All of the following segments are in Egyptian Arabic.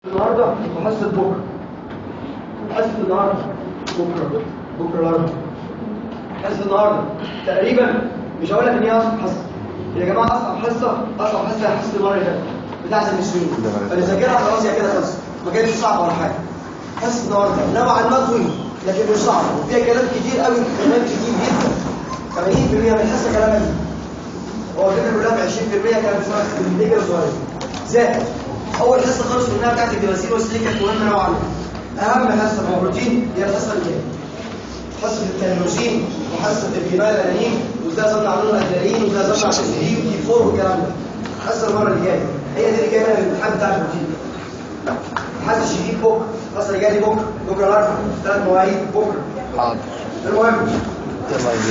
النهارده وحصه بكره حصه النهارده بكره بكره النهارده حصه النهارده تقريبا مش هقول لك ان هي اصعب حصه يا جماعه اصعب حصه اصعب حصه هي حصه المره اللي فاتت بتاعت المسلمين فنذاكرها خلاص هي كده خلصت ما كانتش صعبه ولا حاجه حصه النهارده نوعا ما طويل لكن مش صعب وفيها كلام كتير قوي كلام كتير جدا 80% من الحصه كلام قديم هو الفكره كلها ب 20% كلام اسمها دي كده صغير زائد اول حصه خالص منها بتاعت الجلاسين والسليك كانت مهمه نوعا ما اهم حصه في البروتين هي الحصه اللي جايه حصه التيروسين وحصه الجمال الانانين وازاي اصنع لون الادرينالين وازاي اصنع السي ودي 4 والكلام ده الحصه المره اللي جايه هي دي اللي جايه من الامتحان بتاع البروتين حصه الشديد بكره الحصه اللي جايه دي بكره بكره الاربعاء ثلاث مواعيد بكره حاضر المهم يلا يا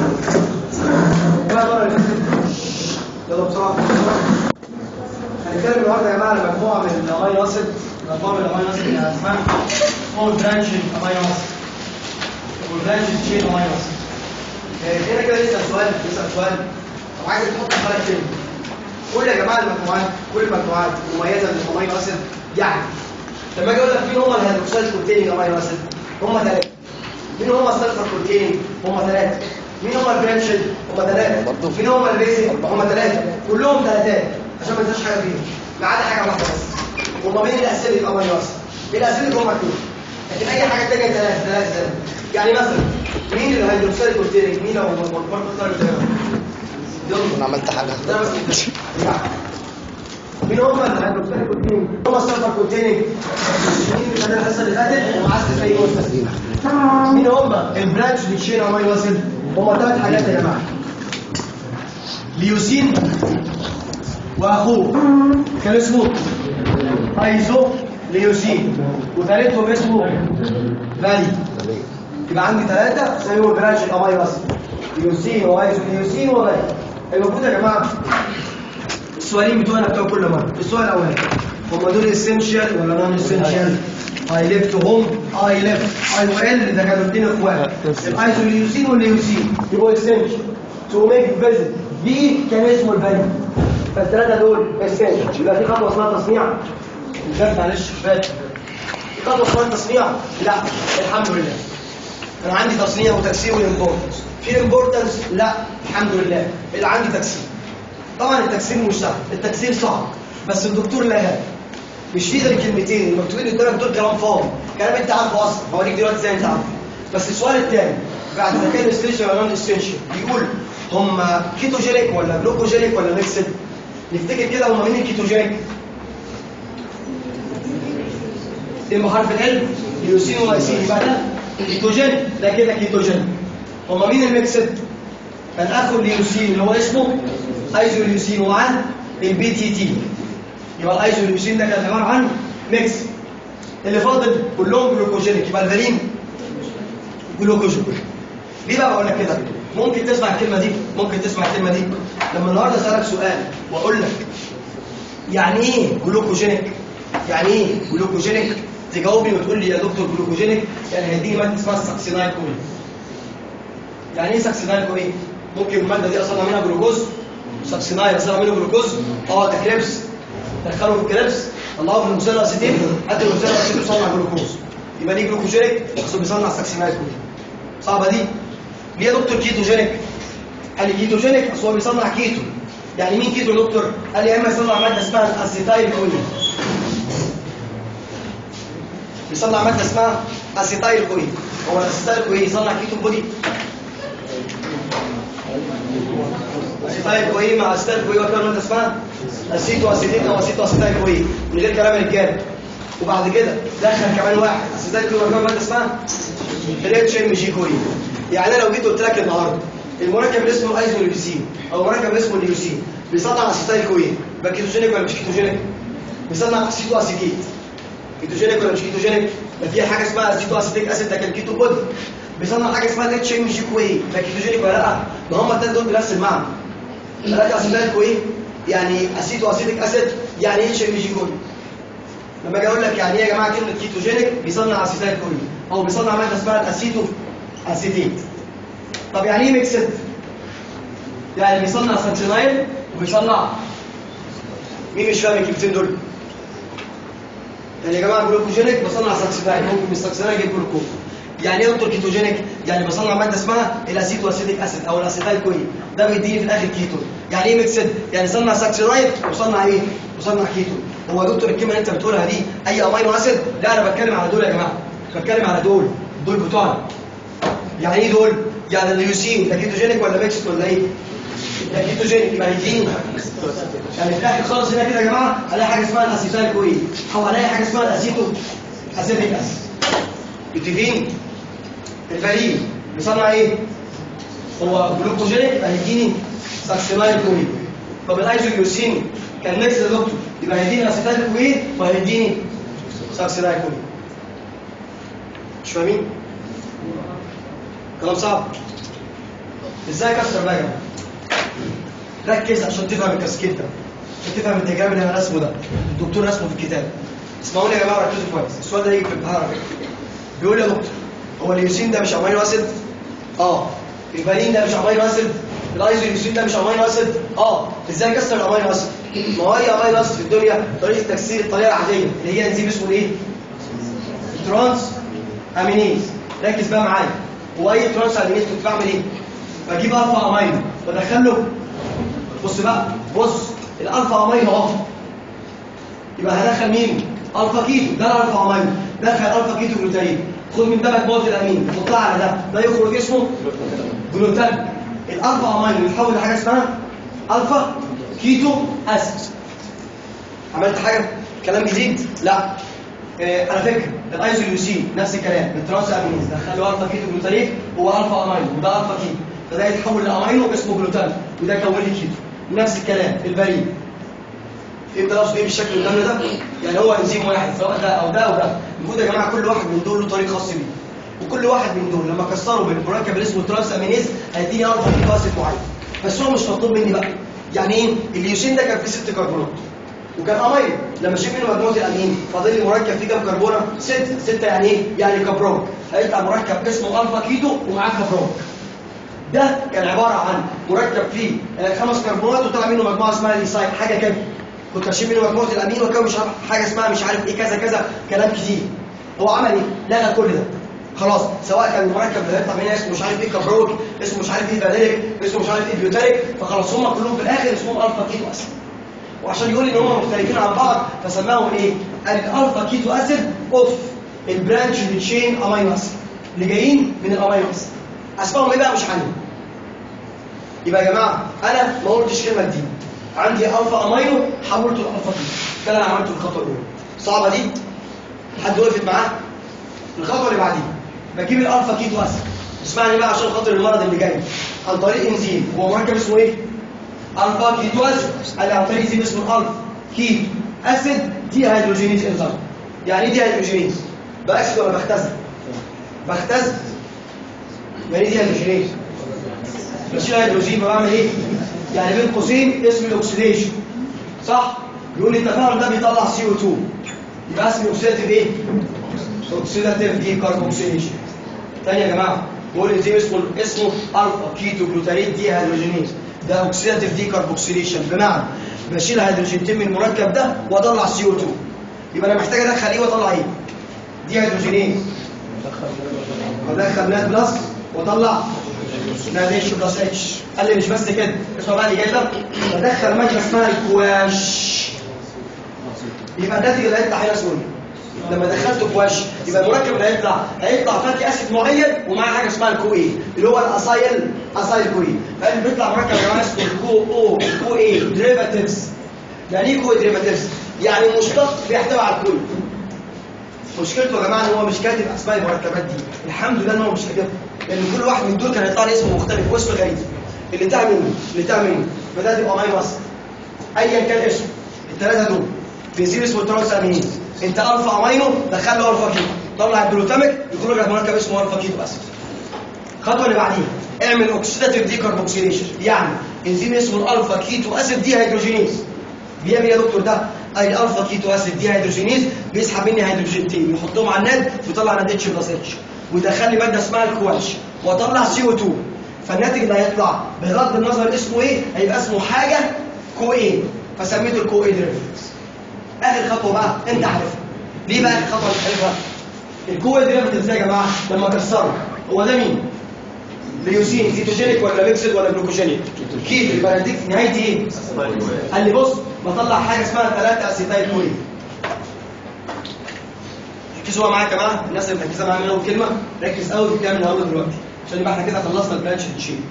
يلا المره اللي فاتت يلا بسرعه هنتكلم النهارده يا جماعه على مجموعه من الامينو اسيد مجموعه من الامينو اسيد اللي اسمها فول برانشنج امينو اسيد فول برانشنج تشين امينو اسيد هنا كده نسال سؤال نسال سؤال طب عايز تحط حاجه كلمه كل يا جماعه المجموعات كل المجموعات مميزه بالامينو اسيد يعني لما اجي اقول لك مين هم الهيدروكسيد كونتيننج امينو اسيد هم ثلاثه مين هم السلفر كونتيننج هم ثلاثه مين هم البرانشنج هم ثلاثه برضه. مين هم البيزك هم ثلاثه كلهم ثلاثات عشان ما تنساش حاجه فيهم ما عدا حاجه واحده بس هم مين الاسيليك امينو اسيد الاسيليك هم مكتوب لكن اي حاجه ثانيه ثلاثه ثلاثه ثلاثه يعني مثلا مين الهيدروكسيد كونتيننج مين هو برضه ثلاثه انا عملت حاجه ده بس كده. مين هم الهيدروكسيد كونتيننج هم السلفر كونتيننج مين اللي خد الحصه اللي فاتت ومعسل زي ما مين هم البرانش تشين امينو اسيد هم ثلاث حاجات يا جماعه ليوسين واخوه كان اسمه ايزو ليوسين وثالثهم اسمه فالي يبقى عندي ثلاثه اسميهم برانش الامينو اسيد ليوسين وايزو ليوسين وفالي المفروض يا جماعه السؤالين بتوعنا بتوع كل مره السؤال الاولاني هم دول اسينشال ولا نون اسينشال اي ليفت هم اي ليفت اي وال ده كانوا الاثنين اخوات الايزوليوسين والليوسين يبقوا اسينشال تو ميك فيزيت دي كان اسمه الفاليو فالثلاثه دول اسينشال يبقى في خطوه اسمها تصنيع مش معلش فات في خطوه اسمها تصنيع لا الحمد لله انا عندي تصنيع وتكسير وامبورتنس في امبورتنس لا الحمد لله اللي عندي تكسير طبعا التكسير مش سهل التكسير صعب بس الدكتور لا مش في غير كلمتين المكتوبين قدامك دول كلام فاضي كلام انت عارفه اصلا هوريك دلوقتي ازاي انت عارفه بس السؤال الثاني بعد ما كان استيشن ولا نون استيشن بيقول هم كيتوجينيك ولا جلوكوجينيك ولا ميكسد نفتكر كده هم مين الكيتوجينيك ايه حرف ال ليوسين ولايسين يبقى ده كيتوجين ده كده كيتوجين هم مين الميكسد كان اخو الليوسين اللي هو اسمه ايزوليوسين وعن البي تي تي يبقى الايزوليوسين ده كان عباره عن ميكس اللي فاضل كلهم جلوكوجينيك يبقى الفالين جلوكوجين ليه بقى بقول لك كده ممكن تسمع الكلمه دي ممكن تسمع الكلمه دي لما النهارده اسالك سؤال واقول لك يعني ايه جلوكوجينيك يعني ايه جلوكوجينيك تجاوبني وتقول لي يا دكتور جلوكوجينيك يعني هيديني ماده اسمها الساكسينايل كوين يعني ايه ساكسينايل كوين ممكن الماده دي اصلا منها جلوكوز ساكسينايل اصلا منه جلوكوز اه ده كريبس دخلوا في الكريبس طلعوا في المثلث اسيتين حتى المثلث اسيتين بيصنع جلوكوز يبقى دي جلوكوجينيك بس بيصنع ساكسينايل كوين صعبه دي ليه يا دكتور كيتوجينيك قال لي كيتوجينيك اصل هو بيصنع كيتو يعني مين كيتو يا دكتور قال لي يا اما يصنع ماده اسمها الاسيتايل كوين بيصنع ماده اسمها اسيتايل كوين هو الاسيتايل كوين يصنع كيتو بودي اسيتايل كوين مع اسيتايل كوين وكمان ماده اسمها اسيتو اسيتيت او اسيتو اسيتايل كوين من غير كلام الرجاله وبعد كده دخل كمان واحد اسيتايل كوين وكمان ماده اسمها ريتش ام جي كوين يعني انا لو جيت قلت لك النهارده المركب اللي اسمه ايزوليوسين او مركب اللي اسمه اليوسين بيصنع اسيتايل كوين يبقى كيتوجينيك ولا مش كيتوجينيك بيصنع اسيتو اسيتيت كيتوجينيك ولا مش كيتوجينيك ده في حاجه اسمها اسيتو اسيتيك اسيد ده كان كيتو بودي بيصنع حاجه اسمها اتش ام جي كوي ده كيتوجينيك ولا لا ما هم الثلاثه دول بنفس المعنى ثلاثه اسيتيل كوي يعني اسيتو اسيتيك اسيد يعني اتش ام جي كوي لما اجي اقول لك يعني ايه يا جماعه كلمه كيتوجينيك بيصنع اسيتيل كوي او بيصنع ماده اسمها الاسيتو اسيتيت طب يعني ايه ميكسد يعني بيصنع سانشينايل وبيصنع مين مش فاهم الكلمتين دول يعني يا جماعه جلوكوجينيك بصنع ساكسيداين ممكن من الساكسيداين اجيب جلوكوز يعني ايه دكتور كيتوجينيك يعني بصنع ماده اسمها الاسيد واسيديك اسيد او الاسيتايل كوين ده بيديني في الاخر كيتون يعني ايه ميكسد يعني صنع ساكسيداين وصنع ايه وصنع كيتون هو يا دكتور الكلمه اللي انت بتقولها دي اي امينو اسيد لا انا بتكلم على دول يا جماعه بتكلم على دول دول بتوعنا يعني ايه دول يعني الليوسين ده كيتوجينيك ولا ميكسد ولا ايه ده كيتوجينيك يبقى هيديني يعني في الاخر خالص هنا كده يا جماعه هلاقي حاجه اسمها الاسيتايل كوين او هلاقي حاجه اسمها الاسيتو اسيتيك اسيد متفقين الفريق بيصنع ايه هو جلوكوجينيك يبقى هيديني ساكسينايل كوين طب الايزوكيوسين كان ميكس يا دكتور يبقى هيديني اسيتايل كوين وهيديني ساكسينايل كوين مش فاهمين كلام صعب ازاي اكسر بقى يا جماعه ركز عشان تفهم الكاسكيت ده عشان تفهم الدياجرام اللي انا رسمه ده الدكتور رسمه في الكتاب اسمعوني يا جماعه ركزوا كويس السؤال ده يجي في الامتحان على فكره بيقول لي يا دكتور هو اليوسين ده مش امينو اسيد اه الفالين ده مش امينو اسيد الايزوليوسين ده مش امينو اسيد اه ازاي اكسر الامينو اسيد ما هو اي امينو اسيد في الدنيا طريقه تكسير الطريقه العاديه اللي هي انزيم اسمه ايه ترانس امينيز ركز بقى معايا هو اي ترانس امينيز كنت بعمل ايه بجيب الفا امينو بدخله بص بقى بص الالفا امينو اهو يبقى هدخل مين الفا كيتو ده الالفا امينو دخل الفا كيتو جلوتين خد من ده مجموعه الامين حطها على ده ده يخرج اسمه جلوتين الالفا امينو يتحول لحاجه اسمها الفا كيتو اسيد عملت حاجه كلام جديد لا آه على فكره الايزوليوسين نفس الكلام الترانس امينيز دخلوا الفا كيتو جلوتين هو الفا امينو وده الفا كيتو فده يتحول لامينو اسمه جلوتين وده يكون لي كيتو نفس الكلام البريد فهمت لفظ ايه بالشكل اللي قدامنا ده يعني هو انزيم واحد سواء ده او ده او ده المفروض يا جماعه كل واحد من دول له طريق خاص بيه وكل واحد من دول لما كسره بالمركب اللي اسمه ترانس امينيز هيديني الفا كيتو اسيد معين بس هو مش مطلوب مني بقى يعني ايه اليوسين ده كان فيه ست كربونات وكان امينو لما اشيل منه مجموعه الامين فاضل لي مركب فيه كام كربونه ست ستة يعني ايه يعني كبروك هيطلع مركب اسمه الفا كيتو ومعاه كبروك ده كان عبارة عن مركب فيه خمس كربونات وطلع منه مجموعة اسمها الإيسايد حاجة كده كنت أشيل منه مجموعة الأمين وكان مش عارف حاجة اسمها مش عارف إيه كذا كذا كلام كتير هو عمل إيه؟ لغى كل ده خلاص سواء كان المركب اللي هيطلع منها اسمه مش عارف ايه كبروك اسمه مش عارف ايه فانيليك اسمه مش عارف ايه بيوتريك فخلاص هم كلهم في الاخر اسمهم الفا كيتو اسيد وعشان يقول ان هم مختلفين عن بعض فسماهم ايه؟ قال الالفا كيتو اسيد اوف البرانش تشين امينو اسيد اللي جايين من الامينو اسيد اسمائهم ايه بقى مش عني يبقى يا جماعه انا ما قلتش كلمه جديده عندي الفا امينو حولته لالفا كيتو ده اللي انا عملته في الخطوه الاولى صعبه دي حد وقفت معاه الخطوه اللي بعديها بجيب الالفا كيتو اسيد اسمعني بقى عشان خاطر المرض اللي جاي عن طريق انزيم هو مركب اسمه ايه الفا كيتو اسيد قال عن طريق انزيم اسمه الفا كيتو اسيد دي هيدروجينيز انزيم يعني ايه دي هيدروجينيز باكسد ولا بختزل بختزل يعني ايه دي هيدروجينيز بشيل هيدروجين بعمل ايه يعني بين قوسين اسم الاكسيديشن صح يقول لي التفاعل ده بيطلع سي او 2 يبقى اسمه اوكسيداتيف ايه اوكسيداتيف دي كاربوكسيليشن تاني يا جماعه بقول انزيم اسمه اسمه الفا كيتو جلوتاريت دي هيدروجينيز ده اوكسيداتيف دي كاربوكسيليشن بمعنى بشيل هيدروجينتين من المركب ده واطلع سي او 2 يبقى انا محتاج ادخل ايه واطلع ايه دي هيدروجينيز ادخل نات بلس واطلع لا اتش بلس اتش قال لي مش بس كده اسمع بقى اللي جاي ده بدخل ماده اسمها الكواش يبقى الناتج اللي هيطلع هنا اسمه ايه؟ لما دخلته كواش يبقى المركب اللي هيطلع هيطلع فاتي اسيد معين ومعاه حاجه اسمها الكو اي اللي هو الاسايل اسايل كو اي فقال بيطلع مركب يا جماعه اسمه الكو او كو اي ديريفاتيفز يعني ايه كو ديريفاتيفز؟ يعني مشتق بيحتوي على الكل مشكلته يا جماعه ان هو مش كاتب اسماء المركبات دي الحمد لله ان هو مش كاتبها لان كل واحد من دول كان هيطلع لي اسمه مختلف واسم غريب اللي بتاع منه اللي بتاع منه فده تبقى ماي مصر ايا كان اسمه الثلاثه دول بيزيد اسمه ترانس امينين انت الفا امينو دخل له الفا كيتو طلع الجلوتاميك يخرج لك مركب اسمه الفا كيتو اسيد الخطوه اللي بعديها اعمل اوكسيداتيف دي كاربوكسيليشن يعني انزيم اسمه الالفا كيتو اسيد دي هيدروجينيز بيعمل ايه يا دكتور ده اي الالفا كيتو اسيد دي هيدروجينيز بيسحب مني هيدروجينتين يحطهم على الناد ويطلع ناد اتش بلس اتش ويدخل لي ماده اسمها الكواش واطلع سي او 2 فالناتج اللي هيطلع بغض النظر اسمه ايه هيبقى اسمه حاجه كو ايه فسميته الكو ايه ديريفيتيفز اخر خطوه بقى انت عارفها ليه بقى الخطوه اللي عارفها الكوه ديريفاتيفز ده يا جماعه لما كسره هو ده مين ليوسين كيتوجينيك ولا ميكسد ولا جلوكوجينيك كيتو يبقى اديك نهايتي ايه قال لي بص بطلع حاجه اسمها 3 اسيتايل كوين ركزوا بقى معايا يا جماعه الناس اللي مركزه معايا من اول كلمه ركز قوي في الكلام اللي هقوله دلوقتي عشان يبقى احنا كده خلصنا البرانش تشين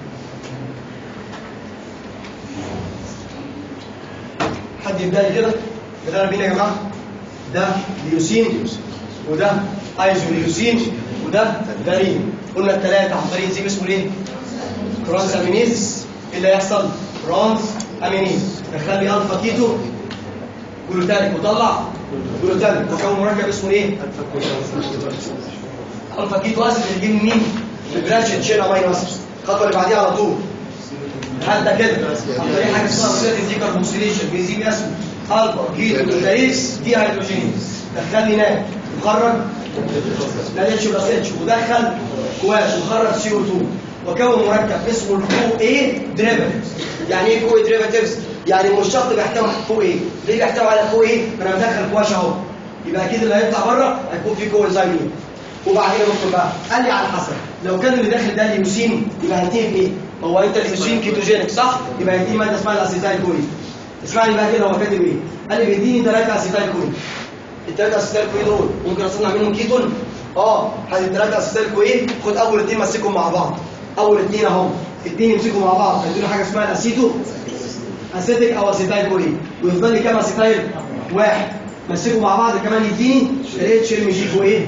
حد يبدا لي كده بدأنا بينا يا جماعه ده ليوسين وده ايزوليوسين وده فارين قلنا الثلاثه عن طريق انزيم اسمه ايه؟ ترانس امينيز ايه اللي هيحصل؟ ترانس امينيز دخل لي الفا كيتو جلوتاليك وطلع جلوتاليك وكون مركب اسمه ايه؟ الفا كيتو اسيد اللي بيجي من مين؟ من برانش تشين امينو اسيد الخطوه اللي بعديها على طول هل ده كده عن طريق حاجه اسمها وسيله ديكربوكسيليشن بنزيم اسمه الفا كيتو جلوتاليز دي هيدروجينيز دخل لي ناب وخرج لا اتش بلس اتش ودخل كواش وخرج سي او 2 وكون مركب اسمه الكو اي ديريفاتيفز يعني ايه كو اي ديريفاتيفز يعني المشتق بيحتوي على كو اي ليه بيحتوي على كو اي ما انا مدخل كواش اهو يبقى اكيد اللي هيطلع بره هيكون فيه كو انزيمين وبعدين ندخل بقى قال لي على حسب لو كان اللي داخل ده ليوسين يبقى هينتهي بايه هو انت ليوسين كيتوجينيك صح يبقى هينتهي ماده اسمها الاسيتايل كوين اسمعني بقى كده هو كاتب ايه قال لي بيديني ثلاثه اسيتايل كوين الثلاثه اسيتايل كوين دول ممكن اصنع منهم كيتون اه هذه الثلاثه اسيتايل كوين خد اول اثنين مسكهم مع بعض اول اثنين اهو اثنين يمسكوا مع بعض هيدوا حاجه اسمها الاسيتو اسيتيك او اسيتايل كوين ويفضل لي كام اسيتايل واحد مسكوا مع بعض كمان يديني الاتش ام جي كوين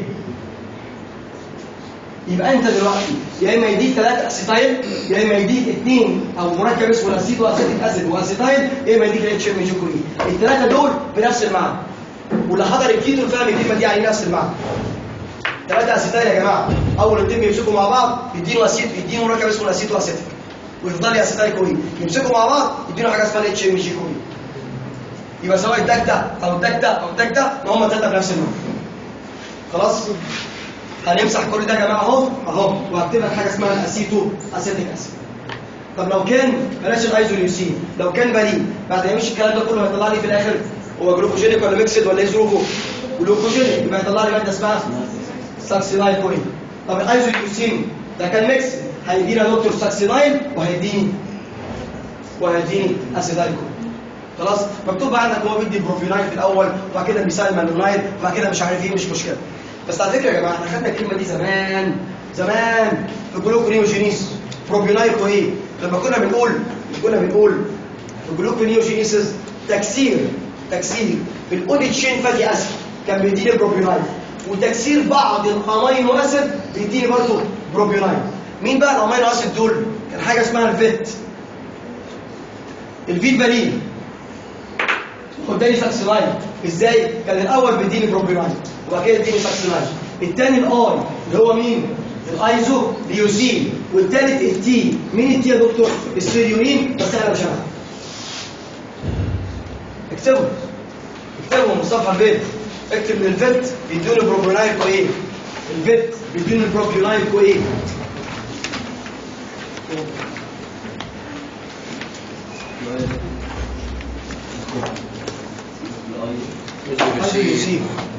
يبقى انت دلوقتي يا اما يديك ثلاثه اسيتايل يا اما يديك اثنين او مركب اسمه الاسيتو اسيتيك اسيد واسيتايل يا اما يديك الاتش ام جي كوين الثلاثه دول بنفس المعنى واللي حضر الكيتو فاهم الكلمه دي يعني نفس المعنى ثلاثه اسيتايل يا جماعه اول اثنين بيمسكوا مع بعض يدينوا اسيت يدينوا مركب اسمه الاسيتو اسيتيك ويفضل لي اسيتايل كوين يمسكوا مع بعض يدينوا حاجه اسمها الاتش ام جي كوين يبقى سواء اداك ده او اداك ده او اداك ده ما هم ثلاثه بنفس المعنى خلاص هنمسح كل ده يا جماعه اهو اهو وهكتب لك حاجه اسمها الاسيتو اسيتيك اسيد طب لو كان بلاش الايزوليوسين لو كان بريء بعد ما يمشي الكلام ده كله هيطلع لي في الاخر هو جلوكوجينيك ولا ميكسد ولا ايه ظروفه جلوكوجينيك يبقى هيطلع لي ماده اسمها ساكسينايل كوين طب الايزوليوسين ده كان ميكس هيدينا دكتور ساكسينايل وهيديني وهيديني اسيدايل كوين خلاص مكتوب عندك هو بيدي بروفينايل في الاول وبعد كده بيسال مالونايل وبعد كده مش عارف ايه مش مشكله بس على فكره يا جماعه احنا خدنا الكلمه دي زمان زمان في جلوكونيوجينيس بروبيونايل ايه لما كنا بنقول كنا بنقول في جلوكونيوجينيسيس تكسير تكسير في الاودي تشين فاتي اسيد كان بيديني بروبيونايل وتكسير بعض الامينو اسيد بيديني برضه بروبيونايل مين بقى الامينو اسيد دول كان حاجه اسمها الفيت الفيت بالين قدامي ساكسينايل ازاي كان الاول بيديني بروبيونايل وبعد كده يديني ساكسينايل الثاني الاي اللي هو مين الايزو ليوسين والثالث التي مين التي يا دكتور السيريونين بس انا مش عارف اكتبوا اكتبوا من صفحه البيت اكتب من الفيت بيدوني بروبيونايل كو ايه الفيت بيدوني بروبيونايل كو ايه هذا يصيب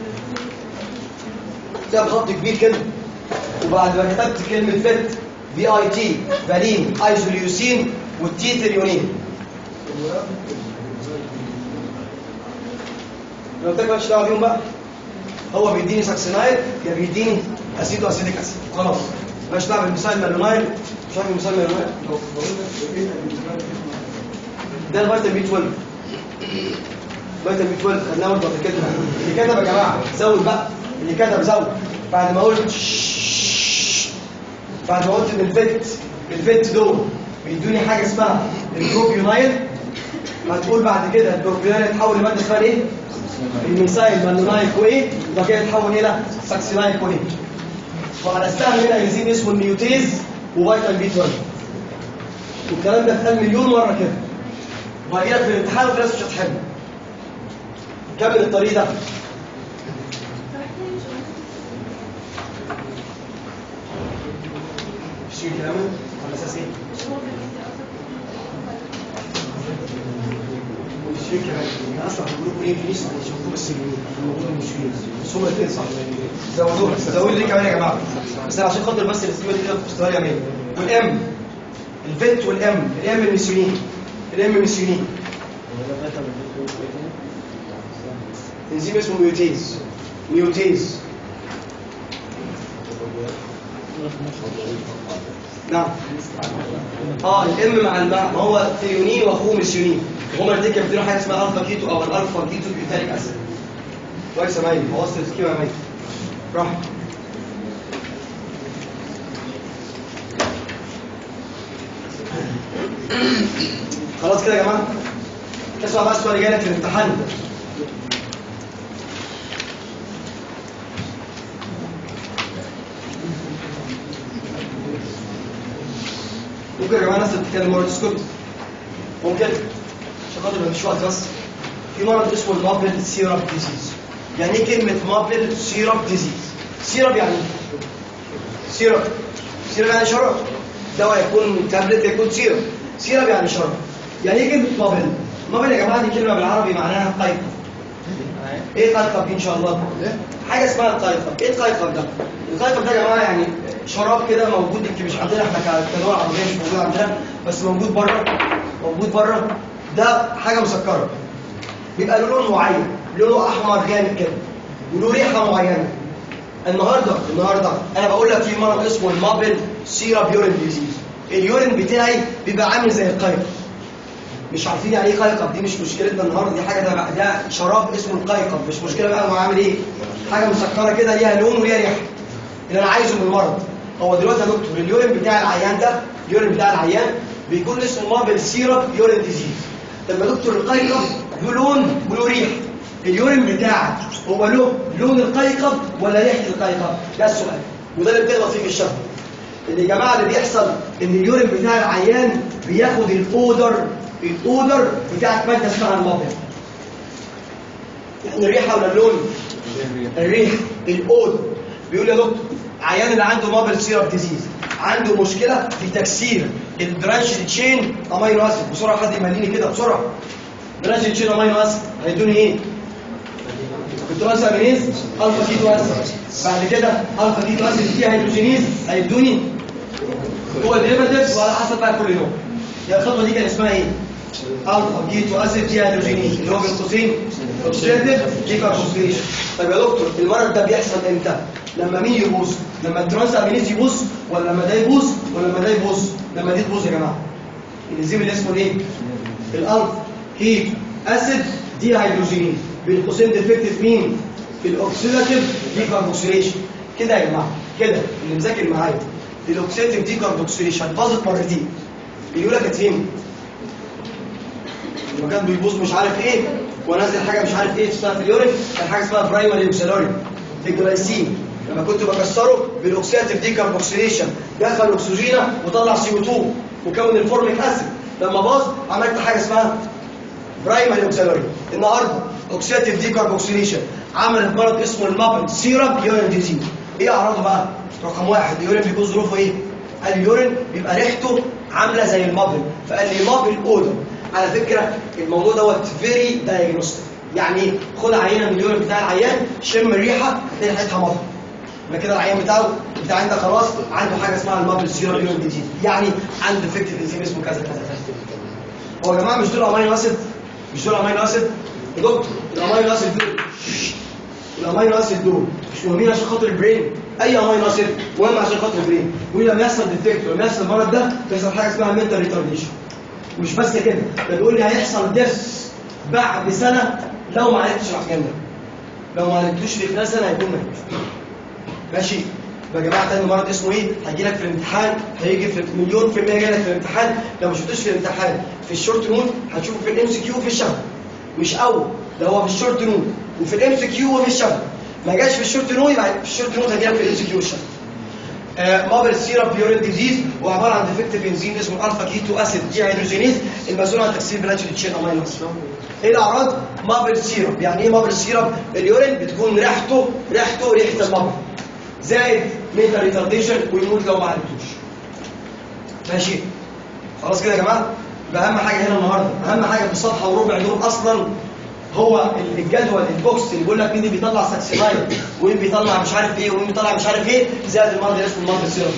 كتاب خط كبير كده وبعد ما كتبت كلمة فت في اي تي فالين ايزوليوسين والتي تريونين لو قلت لك مالكش دعوه بيهم بقى هو بيديني ساكسينايل يا بيديني اسيدو اسيديك اسيد خلاص مالكش دعوه بالمثال مالونايل مش عارف المثال مالونايل ده الفيتامين بي 12 فيتامين بي 12 خدناه برضه قبل كده اللي كتب يا جماعه زود بقى اللي كتب زود بعد ما قلت بعد ما قلت ان الفت الفت دول بيدوني حاجه اسمها البروبيونايل هتقول بعد كده البروبيونايل يتحول لماده اسمها ايه؟ الميثايل مالونايل كويه وبعد كده يتحول الى ساكسينايل كويه وعلى استعمل هنا انزيم اسمه النيوتيز وفيتامين بي 12 والكلام ده اتقال مليون مره كده وهيجي لك في الامتحان وفي ناس مش هتحبه كمل الطريق ده شيل كلامه على اساس ايه؟ شيل كلامه اصلا في الجروب ايه في لسه هيشوفوه بس الموضوع مش فيه بس هما الاثنين صح زودوها زودوا دي كمان يا جماعه بس أنا عشان خاطر بس الاستيميت كده في مستوى اليمين والام الفيت والام الام الميسيونين الام الميسيونين انزيم اسمه ميوتيز ميوتيز نعم اه الام مع الماء ما هو ثيونين واخوه ميسيونين هما الاثنين كانوا بيديروا حاجه اسمها الفا كيتو او الالفا كيتو بيوتاريك اسيد كويس يا مايلي بوظت السكيما يا مايلي راح خلاص كده يا جماعه اسمع بقى السؤال اللي جاي لك في الامتحان ممكن يا جماعه الناس اللي بتتكلم مرة تسكت ممكن عشان خاطر مفيش وقت بس في مرض اسمه المابل سيرب ديزيز يعني ايه كلمة مابل سيرب ديزيز سيرب يعني إيه؟ سيرب سيرب يعني شراب دواء يكون تابلت يكون سيرب سيرب يعني شراب يعني ايه كلمة مابل مابل يا جماعة دي كلمة بالعربي معناها قيقب ايه قيقب دي ان شاء الله حاجة اسمها القيقب ايه القيقب ده القيقب ده يا جماعة يعني شراب كده موجود يمكن مش عندنا احنا كدول عربية مش موجود عندنا بس موجود بره موجود بره ده حاجة مسكرة بيبقى له لون معين لونه احمر غامق كده وله ريحه معينه النهارده النهارده انا بقول لك في مرض اسمه المابل سيراب يورين ديزيز اليورين بتاعي بيبقى عامل زي القيقب مش عارفين يعني ايه قيقب دي مش مشكلتنا النهارده دي حاجه ده بقى ده شراب اسمه القيقب مش مشكله بقى هو عامل ايه حاجه مسكره كده ليها لون وليها ريحه اللي انا عايزه من المرض هو دلوقتي يا دكتور اليورين بتاع العيان ده اليورين بتاع العيان بيكون اسمه مابل سيراب يورين ديزيز طب يا دكتور القيقب له لون وله ريحه اليورين بتاعك هو له لون القيقب ولا ريحه القيقب ده السؤال وده اللي بتغلط فيه في الشهر ان يا جماعه اللي بيحصل ان اليورين بتاع العيان بياخد الاودر الاودر بتاعت ماده اسمها المابل يعني الريحه ولا اللون الريحه الاودر بيقول يا دكتور عيان اللي عنده مابل سيرب ديزيز عنده مشكله في تكسير البرانش تشين امينو اسيد بسرعه حد يمليني كده بسرعه برانش تشين امينو اسيد هيدوني ايه كنترول امينيز الفا كيتو اسيد بعد كده الفا كيتو اسيد فيها هيدروجينيز هيدوني هو ديريفاتيفز وعلى حسب بقى كل نوع يا الخطوه دي كان اسمها ايه الفا كيتو اسيد فيها هيدروجينيز اللي هو بين قوسين اوكسيديف ديكاربوكسيليشن طب يا دكتور المرض ده بيحصل امتى لما مين يبوظ لما الترانس امينيز يبوظ ولا لما ده يبوظ ولا لما ده يبوظ لما دي تبوظ يا جماعه الانزيم اللي اسمه ايه الالفا كيتو اسيد دي هيدروجينيز بين قوسين ديفكتيف مين في الاوكسيداتيف ديكاربوكسيليشن كده يا جماعه كده اللي مذاكر معايا الاوكسيداتيف ديكاربوكسيليشن باظت مرتين بيقول لك اتفهم لما كان بيبوظ مش عارف ايه ونزل حاجه مش عارف ايه اسمها في اليورين كان حاجه اسمها برايمري اوكسيلوري الجلايسين لما كنت بكسره بالاوكسيداتيف ديكاربوكسيليشن دخل اكسجينه وطلع سي او 2 وكون الفورميك اسيد لما باظ عملت حاجه اسمها برايمري اوكسيلوري النهارده اوكسيداتيف ديكاربوكسيليشن عملت مرض اسمه المابل سيرب يورين ديزيز ايه اعراضه بقى رقم واحد اليورين بيكون ظروفه ايه قال اليورين بيبقى ريحته عامله زي المابل فقال لي مابل اودر على فكره الموضوع دوت فيري دايجنوستيك يعني خد عينه من اليورين بتاع العيان شم الريحه هتلاقي ريحتها مابل يبقى كده العيان بتاعه بتاع انت خلاص عنده حاجه اسمها المابل سيرب يورين ديزيز يعني عنده افكتيف انزيم اسمه كذا كذا كذا هو يا جماعه مش دول امينو اسيد مش دول امينو اسيد يا دكتور الامينو اسيد دول الامينو اسيد دول مش مهمين عشان خاطر البرين اي امينو اسيد مهم عشان خاطر البرين ولما يحصل ديفكت ولما يحصل المرض ده بيحصل حاجه اسمها منتال ريتارديشن مش بس كده ده بيقول لي هيحصل ديث بعد سنه لو ما عرفتش الاحكام ده لو ما عرفتوش في خلال سنه هيكون ميت ماشي يا جماعه تاني مرض اسمه ايه هيجي لك في الامتحان هيجي في مليون في المية جاي لك في الامتحان لو ما شفتوش في الامتحان في الشورت نوت هتشوفه في الام سي كيو في الشهر مش اول ده هو في الشورت نوت وفي الام سي كيو وفي الشهر ما جاش في الشورت نوت يبقى في الشورت نوت هيجي لك في الام سي كيو الشهر آه مابل سيرب يورين ديزيز وعباره عن ديفكتيف انزيم اسمه الفا كيتو اسيد دي هيدروجينيز المسؤول عن تكسير بلاتشيد تشين امينو اسيد ايه الاعراض مابل سيرب يعني ايه مابل سيرب اليورين بتكون ريحته ريحته ريحه المابل زائد ميتا ريتارديشن ويموت لو ما عرفتوش ماشي خلاص كده يا جماعه يبقى اهم حاجه هنا النهارده اهم حاجه في الصفحه وربع دول اصلا هو الجدول البوكس اللي بيقول لك مين اللي بيطلع ساكسينايد ومين بيطلع مش عارف ايه ومين بيطلع مش عارف ايه زائد المرض اللي اسمه المرض السيرم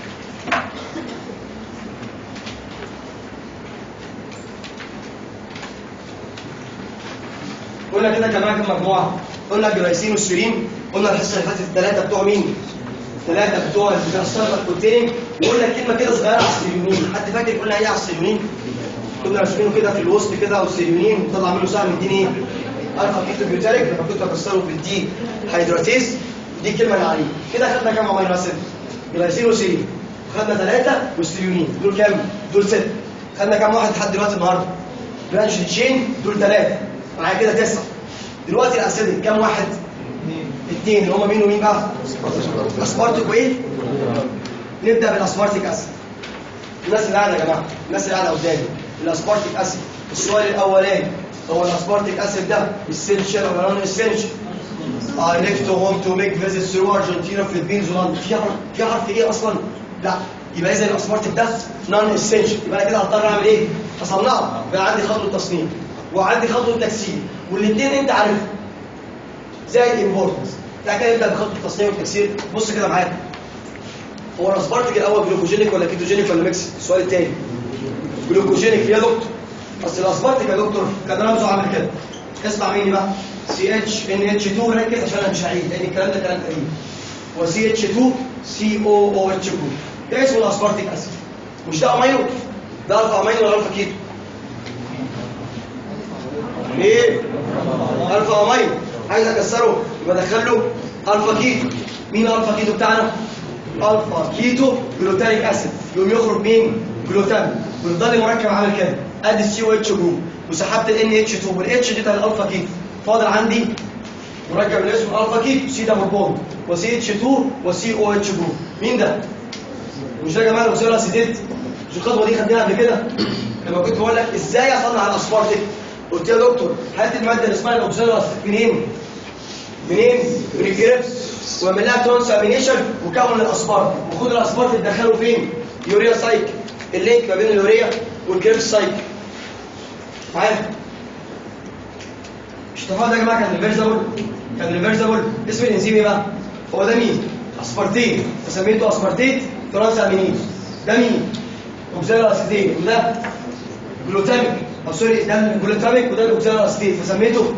قلنا كده كمان كم مجموعه قلنا الجلايسين والسيرين قلنا الحصه اللي فاتت الثلاثه بتوع مين ثلاثه بتوع البيترستار كونتيننج وقلنا كلمه كده صغيره على السيريونين حد فاكر قلنا ايه على السيريونين كنا راسمينه كده في الوسط كده والسيريونين وطلع منه سهم الدين ايه الفا كيتو بيوتريك لما كنت بكسره بالدي هيدراتيز دي الكلمه اللي عليه كده خدنا كام امينو اسيد جلايسين وسيرين خدنا ثلاثه والسيريونين دول كام دول ست خدنا كام واحد لحد دلوقتي النهارده برانش تشين دول ثلاثه معايا كده تسعه دلوقتي الاسيدك كام واحد اثنين اللي هم مين ومين بقى اسبارتيك وايه نبدا بالاسبارتيك اسيد الناس اللي قاعده يا جماعه الناس اللي قاعده قدامي الاسبارتيك اسيد السؤال الاولاني هو الاسبارتيك اسيد ده اسينشال ولا نون اسينشال I left home to make visits through Argentina, Philippines, Holland. في حرف في حرف ايه اصلا؟ لا يبقى اذا الاسبارتيك ده نون اسينشال يبقى انا كده هضطر اعمل ايه؟ اصنعه يبقى عندي خطوه تصنيع وعندي خطوه تكسير والاثنين انت عارفهم زائد امبورتنس بعد كده نبدا بخطوه التصنيع والتكسير بص كده معايا هو الاسبارتيك الاول جلوكوجينيك ولا كيتوجينيك ولا ميكس السؤال الثاني جلوكوجينيك يا دكتور اصل الاسبارتيك يا دكتور كان رمزه عامل كده اسمع مني بقى سي اتش ان اتش 2 ركز عشان انا مش هعيد لان الكلام ده كلام قديم هو سي اتش 2 سي او او اتش 2 ده اسمه الاسبارتيك اسيد مش ده امينو ده الفا امينو ولا الفا كيتو ايه الفا امينو عايز اكسره يبقى ادخل له الفا كيتو مين الفا كيتو بتاعنا الفا كيتو جلوتانيك اسيد يقوم يخرج مين جلوتامين ويفضل مركب عامل كده ادي السي او اتش جروب وسحبت ال اتش 2 والاتش دي بتاع الالفا كيتو فاضل عندي مركب اللي اسمه الفا كيتو سي دبل بوند وسي اتش 2 وسي او اتش جروب مين ده مش ده يا جماعه الاوكسيل اسيديت مش الخطوه دي خدناها قبل كده لما كنت بقول لك ازاي اصنع الاسبارتيك قلت يا دكتور هات الماده اللي اسمها الاوكسيل اسيديت منين منين من الجريبس واعمل لها ترانسامينيشن وكون الاسبارت وخد الاسبارت تدخله فين يوريا سايك اللينك ما بين اليوريا والجريبس سايك معايا مش اتفقنا يا جماعه كان ريفرسبل كان ريفرسبل اسم الانزيم ايه بقى هو ده مين اسبارتيت فسميته اسبارتيت ترانسامينيز ده مين اوكسيل اسيتيت وده جلوتاميك او سوري ده الجلوتاميك وده الاوكسيل اسيتيت فسميته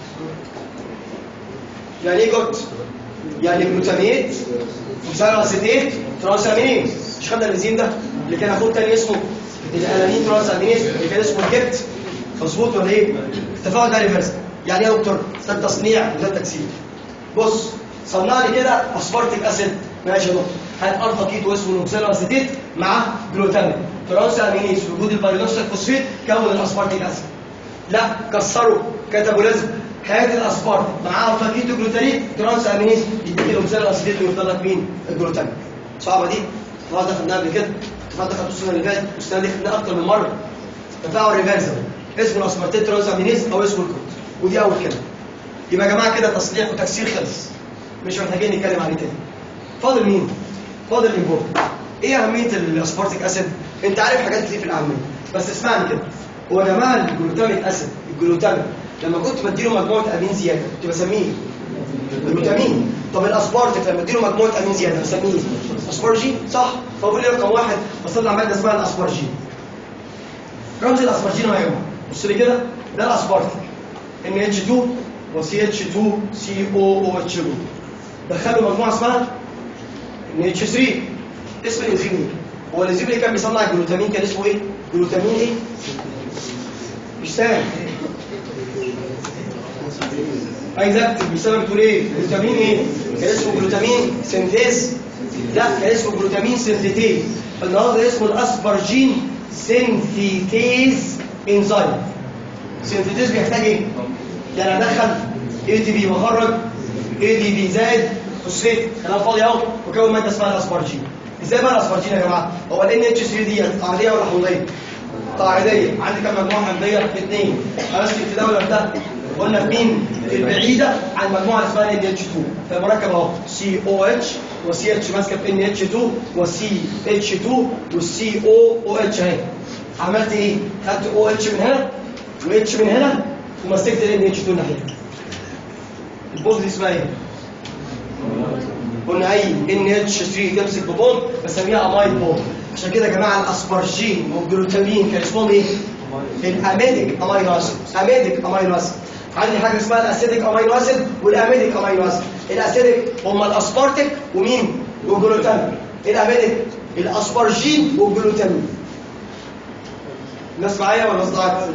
يعني ايه جوت يعني جلوتاميت اوكسيل اسيتيت ترانسامينيز مش خدنا الانزيم ده اللي كان اخوه تاني اسمه الالانين ترانسامينيز اللي كان اسمه الجبت مظبوط ولا ايه اتفقنا ده ريفرس يعني ايه يا دكتور ده التصنيع وده التكسير بص صنع لي كده اسبارتيك اسيد ماشي يا دكتور هات الفا كيتو اسمه الاوكسيل اسيتيت مع جلوتامين ترانس امينيز في وجود البايلوكسيل فوسفيت كون الاسبارتيك اسيد لا كسروا كاتابوليزم هات الاسبارت مع الفا كيتو جلوتامين ترانس امينيز يديك الاوكسيل اسيتيت ويفضل لك مين الجلوتامين صعبه دي النهارده خدناها قبل كده النهارده خدتوا السنه اللي فاتت والسنه دي خدناها اكتر من مره تفاعل ريفرسبل اسمه الاسبارتيت ترانس امينيز او اسمه الكود ودي اول كلمه يبقى يا جماعه كده تصليح وتكسير خلص مش محتاجين نتكلم عليه تاني فاضل مين فاضل الامبورت ايه اهميه الاسبارتيك اسيد انت عارف حاجات كتير في الاهميه بس اسمعني كده هو يا جماعه الجلوتاميك اسيد الجلوتامين لما كنت بديله مجموعه امين زياده كنت بسميه جلوتامين طب الاسبارتيك لما اديله مجموعه امين زياده بسميه اسبارجين صح فبقول لي رقم واحد بصنع ماده اسمها الاسبارجين رمز الاسبارجين هو يا جماعه بص لي كده ده الاسبارتيك NH2 و CH2 COOH جروب دخلوا مجموعه اسمها NH3 اسم الانزيم ايه؟ هو الانزيم اللي كان بيصنع الجلوتامين كان اسمه ايه؟ جلوتامين ايه؟ مش سامع عايز اكتب بسبب بتقول ايه؟ جلوتامين ايه؟ كان اسمه جلوتامين سينتيز لا كان اسمه جلوتامين سينثيتيز النهارده اسمه الاسبرجين سينثيتيز انزيم سينثيتيز بيحتاج ايه؟ يعني ادخل اي تي بي واخرج اي دي بي زائد فوسفيت كلام فاضي اهو وكون ماده اسمها الاسبرجين ازاي بقى الاسبرجين يا جماعه هو ال اتش 3 دي قاعديه ولا حمضيه قاعديه عندي كام مجموعه حمضيه اثنين خلاص في ده ولا ده قلنا مين البعيده عن المجموعه اللي اسمها ان اتش 2 فالمركب اهو سي او اتش وسي اتش ماسكه في ان اتش 2 وسي اتش 2 والسي او او اتش اهي عملت ايه؟ خدت او اتش من هنا واتش من هنا ومسكت ال اتش 2 ناحيتك البوز دي اسمها ايه؟ قلنا اي ان اتش 3 تمسك ببوند بسميها امايد بوند عشان كده يا جماعه الاسبرجين والجلوتامين كان اسمهم ايه؟ الاميديك امينو اسيد اميديك امينو اسيد عندي حاجه اسمها الاسيديك امينو اسيد والاميديك امينو اسيد الاسيديك هم الاسبارتيك ومين؟ والجلوتامين الاميديك الاسبرجين والجلوتامين الناس معايا ولا صدعت؟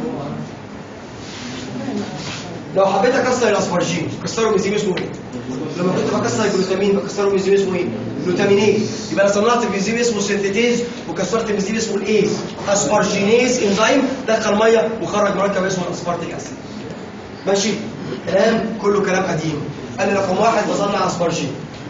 لو حبيت اكسر الاسبرجين كسره بنزيم اسمه ايه؟ لما كنت بكسر الجلوتامين بكسره بنزيم اسمه ايه؟ جلوتامينيز يبقى انا صنعت بنزيم اسمه سينثيتيز وكسرت بنزيم اسمه الايز اسبرجينيز انزيم دخل ميه وخرج مركب اسمه الاسبارتيك اسيد ماشي كلام كله كلام قديم انا رقم واحد بصنع اسبرجين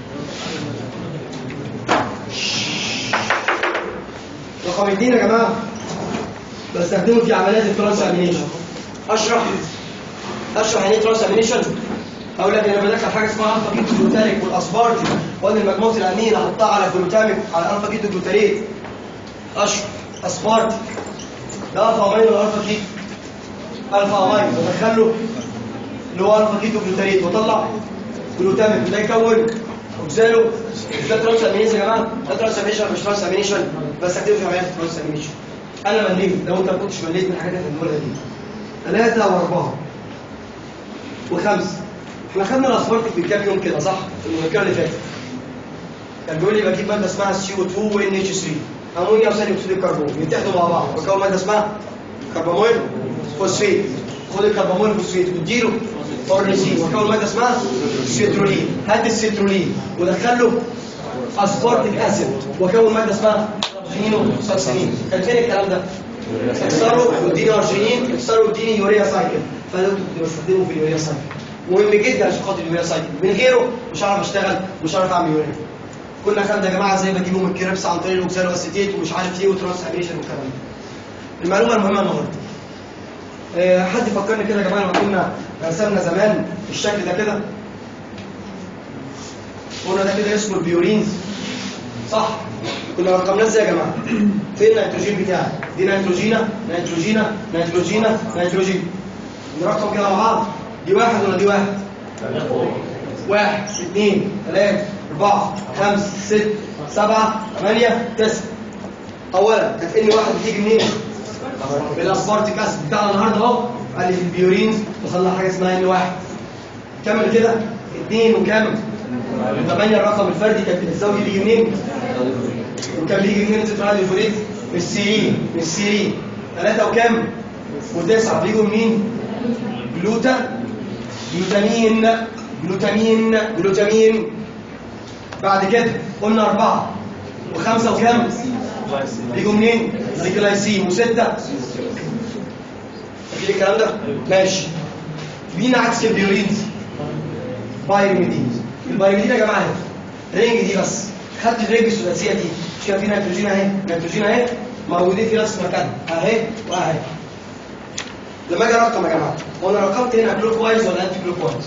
رقم اثنين يا جماعه بستخدمه في عمليات الترانسامينيشن اشرح اشرح يعني ايه ترانسامينيشن اقول لك انا بدخل حاجه اسمها الفا كيتو جلوتاريك والاسبارتي وان المجموعه الامين احطها على الجلوتاميك على الفا كيتو جلوتاريت اشرح اسبارتي ده الفا امين ولا الفا كيتو الفا امين بدخله اللي هو الفا كيتو جلوتاريت واطلع جلوتاميك وده يكون اوكسالو ده ترانسامينيشن يا جماعه ده ترانسامينيشن مش ترانسامينيشن بستخدمه في عمليات الترانسامينيشن انا مليت لو انت ما كنتش مليت من الحاجات اللي بنقولها دي ثلاثة وأربعة وخمسة احنا خدنا الاسبارتيك من كام يوم كده صح؟ المذكرة اللي فاتت كان بيقول لي بجيب مادة اسمها سي او 2 وان اتش 3 امونيا وثاني اكسيد الكربون بيتحدوا مع بعض وكون مادة اسمها كربامويل فوسفيت خد الكربامويل فوسفيت واديله فورنيسين وكون مادة اسمها سيترولين هات السيترولين ودخله اسبارتيك اسيد وكون مادة اسمها جينو ساكسينين كان فين الكلام ده؟ اكسروا واديني ارجينين اكسروا واديني يوريا سايكل فانا كنت بستخدمه في اليوريا سايكل مهم جدا عشان خاطر اليوريا سايكل من غيره مش هعرف اشتغل مش هعرف اعمل يوريا كنا خدنا يا جماعه زي بجيبه من الكريبس عن طريق الاوكسالو اسيتيت ومش عارف ايه وترانس ابريشن والكلام ده المعلومه المهمه النهارده أه حد فكرني كده يا جماعه لما كنا رسمنا زمان الشكل ده كده قلنا ده كده اسمه البيورينز صح كنا رقمناه ازاي يا جماعه فين النيتروجين بتاعي دي نيتروجينا نيتروجينا نيتروجينا نيتروجين نرقم كده مع بعض دي واحد ولا دي واحد واحد اثنين ثلاثة أربعة خمسة ستة سبعة ثمانية تسعة أولا كانت إن واحد بتيجي منين؟ من الأسبارتيك أسيد بتاعنا النهاردة أهو قال لي في البيورينز وصلنا حاجة اسمها إن واحد كمل كده اثنين وكمل ثمانية الرقم الفردي كانت الزوجي بيجي منين؟ وكان بيجي منين تتفاعل الفوريد؟ من السيرين من السيرين ثلاثة وكم؟ وتسعة بيجوا منين؟ جلوتا جلوتامين جلوتامين جلوتامين بعد كده قلنا أربعة وخمسة وكم؟ بيجوا منين؟ الجلايسين وستة فاكرين الكلام ده؟ ماشي مين عكس البيورينز؟ بايرميدين البايرميدين يا جماعة رينج دي بس خدت الرينج الثلاثية دي مش كان في نيتروجين اهي نيتروجين اهي موجودين في نفس المكان اهي واهي لما اجي ارقم يا جماعه هو انا رقمت هنا كلوك وايز ولا انتي كلوك وايز؟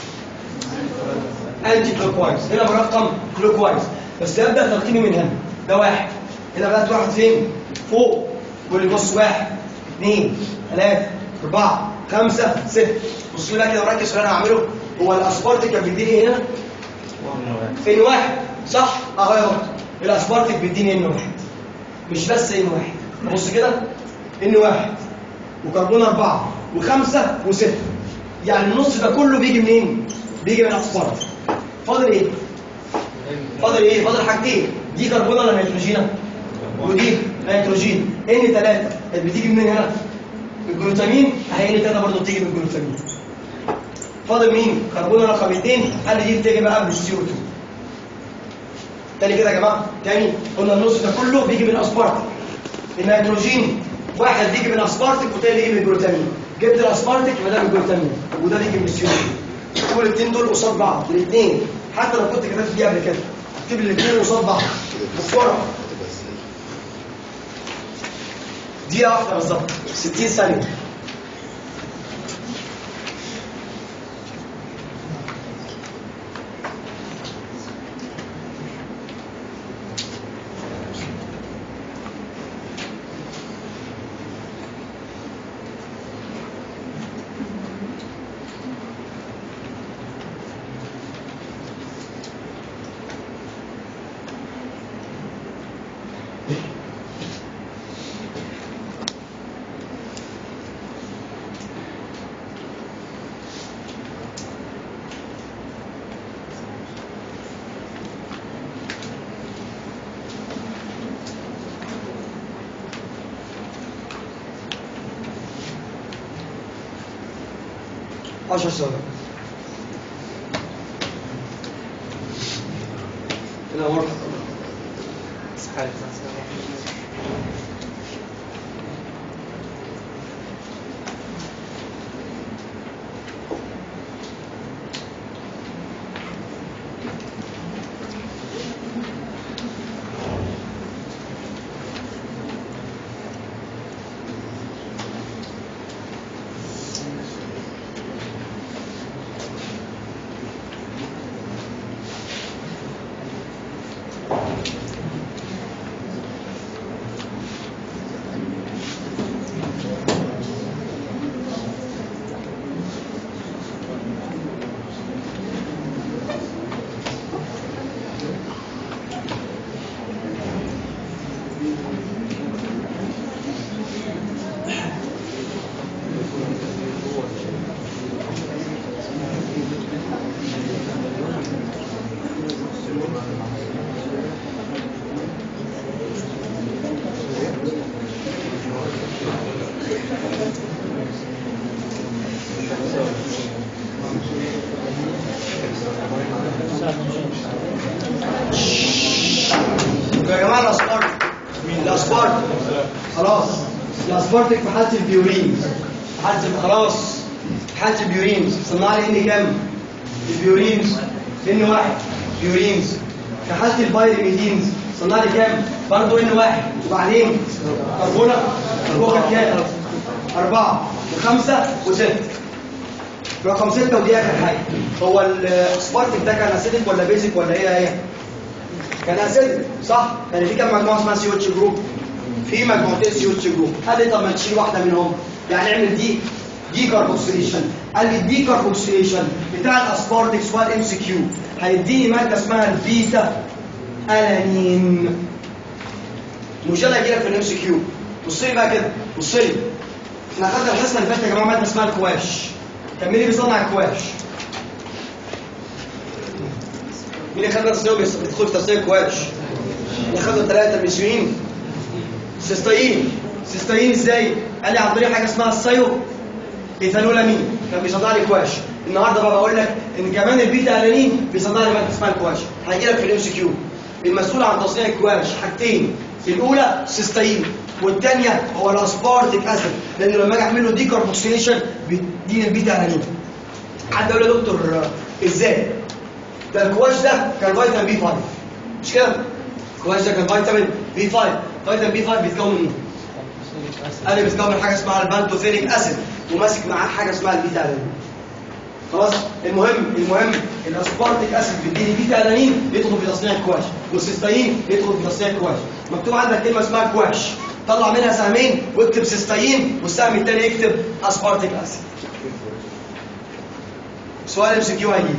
انتي كلوك وايز هنا برقم كلوك وايز بس ابدا ترقيمي من هنا ده واحد هنا بدات واحد فين؟ فوق قول لي بص واحد اثنين ثلاثة أربعة خمسة ستة بص لي بقى كده وركز في اللي أنا هعمله هو الأسبارتيك كان بيديني هنا فين واحد صح؟ أهو يا دكتور الأسبارتيك بيديني إن واحد مش بس إن واحد بص كده إن واحد وكربون أربعة وخمسة وستة يعني النص ده كله بيجي منين؟ بيجي من الأسبارتيك فاضل إيه؟ فاضل إيه؟ فاضل حاجتين دي كربون ولا نيتروجينا؟ ودي نيتروجين ان 3 بتيجي من هنا الجلوتامين اهي ان 3 برضه بتيجي من الجلوتامين فاضل مين كربون رقم 2 قال لي دي بتيجي بقى من السي او 2 تاني كده يا جماعه تاني قلنا النص ده كله بيجي من اسبارتيك النيتروجين واحد بيجي من اسبارتيك والتاني بيجي من الجلوتامين جبت الاسبارتيك يبقى ده من الجلوتامين وده بيجي من السي او 2 دول الاثنين دول قصاد بعض الاثنين حتى لو كنت كتبت دي قبل كده اكتب الاثنين قصاد بعض بسرعه دقيقة واحدة بالظبط 60 ثانية 10 ثواني كده مرة يا جماعه الاسبارت الاسبارت خلاص الاسبارتك في حاله البيورين في حاله خلاص في حاله البيورينز صنع لي ان كام البيورينز ان واحد بيورينز في حاله البايرميدينز صنع لي كام برضه ان واحد وبعدين كربونه كربونه كام أربعة وخمسة وستة رقم ستة ودي آخر حاجة هو الاسبارتك ده كان اسيدك ولا بيزك ولا ايه هي؟ كان اسيد صح يعني في كام مجموعه اسمها سي اتش جروب في مجموعتين سي اتش جروب قال لي طب ما تشيل واحده منهم يعني اعمل دي دي كاربوكسيليشن قال لي الدي كاربوكسيليشن بتاع الاسبارتكس سؤال ام سي كيو هيديني ماده اسمها البيتا الانين مش انا هجيلك في الام سي كيو بص لي بقى كده بص لي احنا خدنا الحصه اللي فاتت يا جماعه ماده اسمها الكواش كان مين اللي بيصنع الكواش؟ مين اللي خدنا تصنيع بيدخل في تصنيع الكواش؟ اللي خدنا ثلاثة ميثيونين سيستاين سيستاين ازاي؟ قال لي عن طريق حاجة اسمها السايو ايثانولامين كان بيصنع لي كواش النهارده بقى بقول لك ان كمان البيتا الانين بيصنع لي ماده اسمها الكواش هيجي لك في الام سي كيو المسؤول عن تصنيع الكواش حاجتين الاولى سيستاين والثانيه هو الاسبارتيك اسيد لانه لما اجي اعمل له دي كاربوكسيليشن بيديني البيتا الانين حد يقول لي يا دكتور آه، ازاي؟ ده الكواش ده كان فيتامين بي 5 مش كده؟ الكواش ده كان فيتامين بي 5 فيتامين بي 5 بيتكون من ايه؟ قال لي بيتكون من حاجه اسمها البانتوثيريك اسيد وماسك معاه حاجه اسمها البيتا الانين خلاص المهم المهم الاسبارتيك اسيد بيديني بيتا الانين يدخل في تصنيع الكواش والسيستاين يدخل في تصنيع الكواش مكتوب عندك كلمه اسمها كواش طلع منها سهمين واكتب سيستاين والسهم الثاني يكتب اسبارتيك اسيد سؤال ام سي كيو هيجي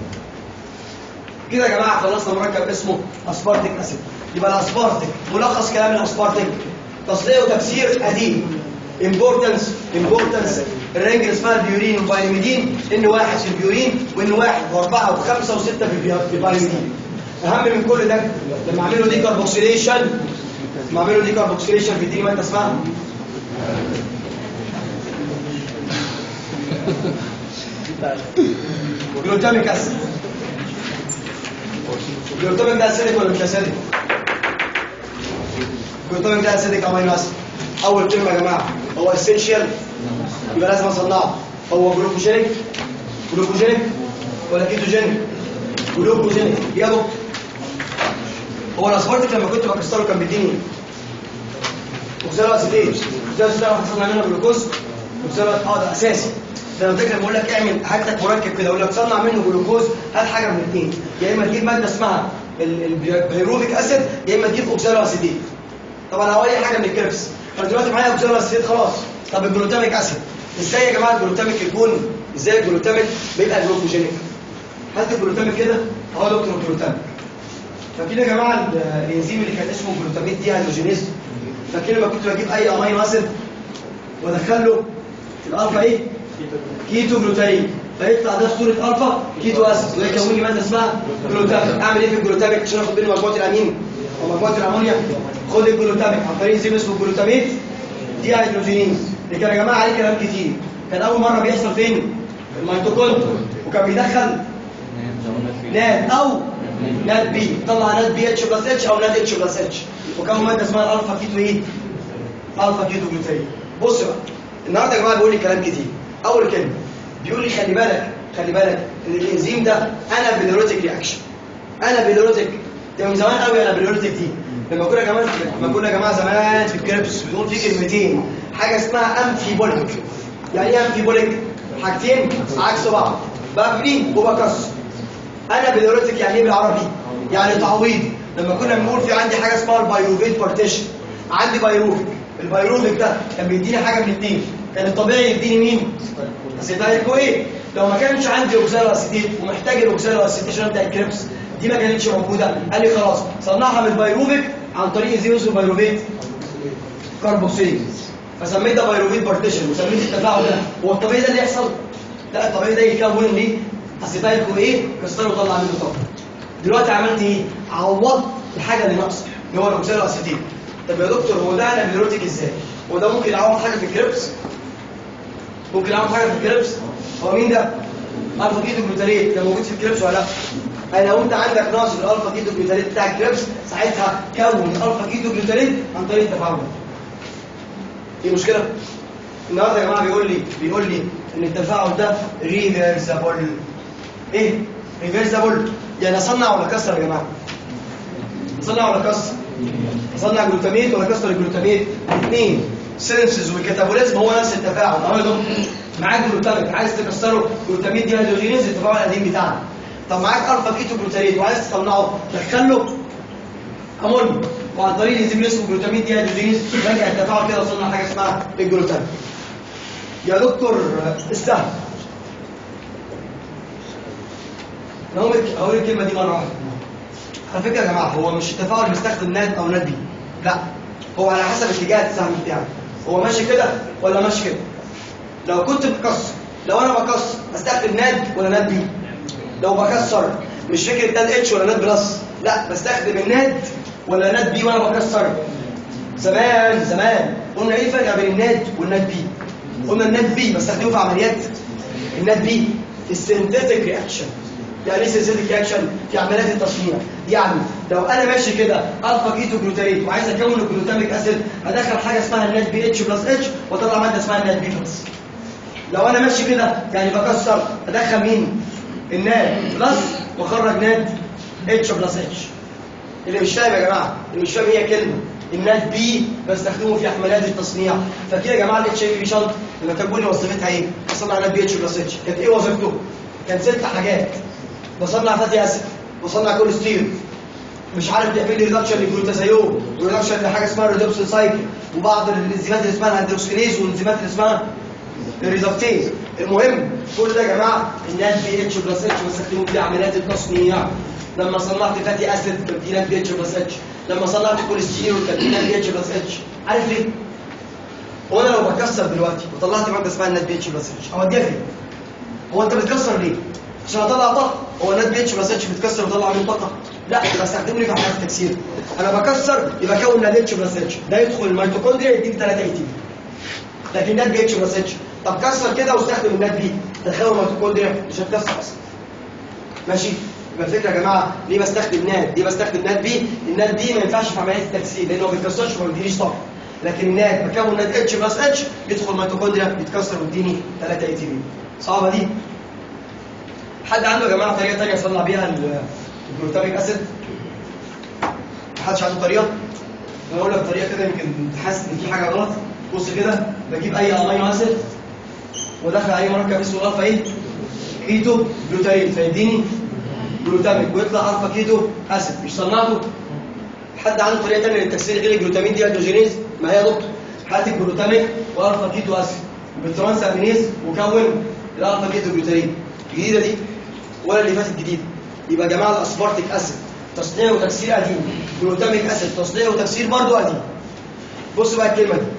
كده يا جماعه خلصنا مركب اسمه اسبارتيك اسيد يبقى الاسبارتيك ملخص كلام الاسبارتيك تصنيع وتفسير قديم امبورتنس امبورتنس الرنج اللي اسمها البيورين والبايرميدين ان واحد في البيورين وان واحد واربعه وخمسه وسته في البي- في البايرميدين اهم من كل ده لما اعمله دي كاربوكسيليشن لما اعمله دي كاربوكسيليشن بيديني ماده اسمها جلوتاميك اسيد الجلوتاميك ده اسيدك ولا مش اسيدك؟ الجلوتاميك ده اسيدك امينو اسيد اول كلمه يا جماعه هو اسينشال يبقى لازم اصنعه هو جلوكوجينيك جلوكوجينيك ولا كيتوجينيك جلوكوجينيك يا دكتور هو الاسبارتيك لما كنت بكسره كان بيديني اوكسالو اسيتيز اوكسالو اسيتيز هتصنع منه جلوكوز اوكسالو اه ده اساسي ده انا فاكر بقول لك اعمل هات مركب كده اقول لك صنع منه جلوكوز هات حاجه من الاثنين يا اما تجيب ماده اسمها البيروفيك اسيد يا اما تجيب اوكسالو اسيتيز طبعا هو اي حاجه من الكربس انا دلوقتي معايا اوكسالو اسيتيز خلاص طب الجلوتاميك اسيد ازاي يا جماعه الجلوتاميك يكون ازاي الجلوتاميك بيبقى جلوكوجينيك هات الجلوتاميك كده اهو يا دكتور الجلوتاميك فاكرين يا جماعه ال- الانزيم اللي كان اسمه جلوتاميت دي هيدروجينيز فاكرين لما كنت بجيب اي امينو اسيد وادخل له الالفا ايه كيتو جلوتامين فيطلع ده في صوره الفا كيتو اسيد ويكون لي ماده اسمها جلوتاميك اعمل ايه في الجلوتاميك عشان اخد منه مجموعه الامين ومجموعه الامونيا خد الجلوتاميك عن طريق انزيم اسمه جلوتاميت دي هيدروجينيز اللي كان يا جماعه عليه كلام كتير كان اول مره بيحصل فين في الميتوكوندريا وكان بيدخل ناد او ناد بي طلع ناد بي اتش بلس اتش او ناد اتش بلس اتش وكان ماده اسمها الالفا كيتو ايه الفا كيتو جلوتين بص بقى النهارده يا جماعه بيقول لي كلام كتير اول كلمه بيقول لي خلي بالك خلي بالك ان الانزيم ده انا بيلوروتيك رياكشن انا بيلوروتيك ده من زمان قوي انا بيلوروتيك دي لما كنا يا جماعه لما كنا يا جماعه زمان في الكريبس بنقول في كلمتين حاجه اسمها امفيبوليك يعني ايه امفيبوليك حاجتين عكس بعض ببني وبكسر انا بيلوروتيك يعني ايه بالعربي يعني تعويض لما كنا بنقول في عندي حاجه اسمها البايروفيت بارتيشن عندي بايروفيك البايروفيك ده كان بيديني حاجه من الاثنين كان الطبيعي يديني مين اسيتايل كويه لو ما كانش عندي اوكسالو اسيتيت ومحتاج الاوكسالو اسيتيشن بتاع الكريبس دي ما كانتش موجوده قال لي خلاص صنعها من البايروفيك عن طريق زيوس البايروفيت كاربوكسيل فسميت ده بايروفيت بارتيشن وسميت التفاعل ده هو الطبيعي ده اللي يحصل لا الطبيعي ده يتكون ليه اسيتايل كويه كسره وطلع منه طاقه دلوقتي عملت ايه عوضت الحاجه اللي ناقصه اللي هو الاوكسالو اسيتيت طب يا دكتور هو ده انا بيروتيك ازاي هو ده ممكن يعوض حاجه في الكريبس ممكن يعوض حاجه في الكريبس هو مين ده الفا كيتو جلوتاريت ده موجود في الكريبس ولا لا انا لو انت عندك نقص في الالفا كيتو جلوتاريت بتاع الكريبس ساعتها كون الفا كيتو جلوتاريت عن طريق التفاعل دي مشكله النهارده يا جماعه بيقول لي بيقول لي ان التفاعل ده ريفرسبل ايه ريفرسبل يعني اصنع ولا اكسر يا جماعه اصنع ولا اكسر اصنع جلوتاميت ولا اكسر الجلوتاميت الاثنين سينسز والكتابوليزم هو نفس التفاعل اهو يا دكتور معاك جلوتاميت عايز تكسره جلوتاميت دي هيدروجينيز التفاعل القديم بتاعنا طب معاك الفا كيتو جلوتاريت وعايز تصنعه دخله امونيوم وعن طريق الانزيم اللي اسمه جلوتاميت دي هيدروجينيز راجع التفاعل كده وصلنا حاجه اسمها الجلوتاميت يا دكتور استهل انا هقول هقول الكلمه دي مره واحده على فكره يا جماعه هو مش التفاعل بيستخدم ناد او ناد بي لا هو على حسب اتجاه السهم بتاعك هو ماشي كده ولا ماشي كده لو كنت بكسر لو انا بكسر استخدم ناد ولا ناد بي لو بكسر مش فكره ناد اتش ولا ناد بلس لا بستخدم الناد ولا ناد بي وانا بكسر زمان زمان قلنا ايه الفرق بين الناد والناد بي قلنا الناد بي بستخدمه في عمليات الناد بي في السينثيتك رياكشن يعني ايه سينثيتك رياكشن في عمليات التصنيع يعني لو انا ماشي كده الفا كيتو جلوتاريت وعايز اكون الجلوتاميك اسيد ادخل حاجه اسمها الناد بي اتش بلس اتش واطلع ماده اسمها الناد بي بلس لو انا ماشي كده يعني بكسر ادخل مين الناد بلس واخرج ناد اتش بلس اتش اللي مش فاهم يا جماعه اللي مش فاهم هي كلمه الناد بي بستخدمه في عمليات التصنيع فكده يا جماعه الاتش اي بي شنط لما كان بيقول لي وظيفتها ايه بصنع ناد بي اتش بلس اتش كانت ايه وظيفته كان ست حاجات بصنع فاتي اسيد بصنع كوليسترول مش عارف بيعمل لي ريدكشن للجلوتاثيون وريدكشن لحاجه اسمها ريدوكسين سايكل وبعض الانزيمات اللي اسمها الهيدروكسينيز والانزيمات اللي اسمها الريدكتيز المهم كل ده يا جماعه الناد بي اتش بلس اتش بستخدمه في عمليات التصنيع لما صنعت فاتي اسيد كان في ناد بي اتش بلس اتش لما صنعت كوليسترول كان في ناد بي اتش بلس اتش عارف ليه؟ هو انا لو بكسر دلوقتي وطلعت ماده اسمها الناد بي اتش بلس اتش اوديها فين؟ هو انت بتكسر ليه؟ عشان اطلع طاقه هو الناد بي اتش بلس اتش بتكسر وتطلع منه طاقه لا بستخدمه لي في عمليات التكسير انا بكسر يبقى كون ناد اتش بلس اتش ده يدخل الميتوكوندريا يديك 3 اي تي لكن ناد بي اتش بلس اتش طب كسر كده واستخدم الناد بي تدخله الميتوكوندريا مش هتكسر اصلا ماشي يبقى الفكره يا جماعه ليه بستخدم ناد ليه بستخدم ناد بي الناد بي ما ينفعش في عمليات التكسير لانه ما بيتكسرش وما بيدينيش طاقه لكن الناد بكون ناد اتش بلس اتش يدخل الميتوكوندريا بيتكسر ويديني 3 اي تي بي صعبه دي حد عنده يا جماعه طريقه ثانيه يصنع بيها الجلوتاميك اسيد محدش عنده طريقه انا اقول لك طريقه كده يمكن تحس ان في حاجه غلط بص كده بجيب اي امينو اسيد وادخل عليه مركب اسمه الفا ايه كيتو جلوتاريت فيديني جلوتاميك ويطلع الفا كيتو اسيد مش صنعته حد عنده طريقه ثانيه للتكسير غير الجلوتامين دي هيدروجينيز ما هي يا دكتور هات الجلوتاميك والفا كيتو اسيد بالترانس امينيز وكون الالفا كيتو جلوتاريت الجديده دي ولا اللي فاتت جديده يبقى يا جماعه الاسبارتيك اسيد تصنيع وتكسير قديم جلوتاميك اسيد تصنيع وتكسير برضه قديم بص بقى الكلمه دي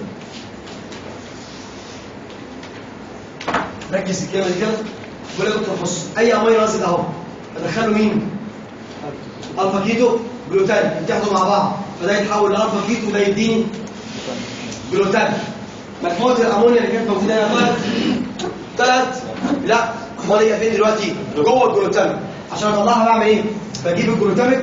ركز الكلمه دي كده بقول لك بص اي امينو اسيد اهو ادخله مين الفا كيتو جلوتاميك يتحدوا مع بعض فده يتحول لالفا كيتو ده يديني جلوتاميك مجموعه الامونيا اللي كانت موجوده هنا طلعت طلعت لا امال هي فين دلوقتي جوه الجلوتاميك عشان اطلعها بعمل ايه بجيب الجلوتاميك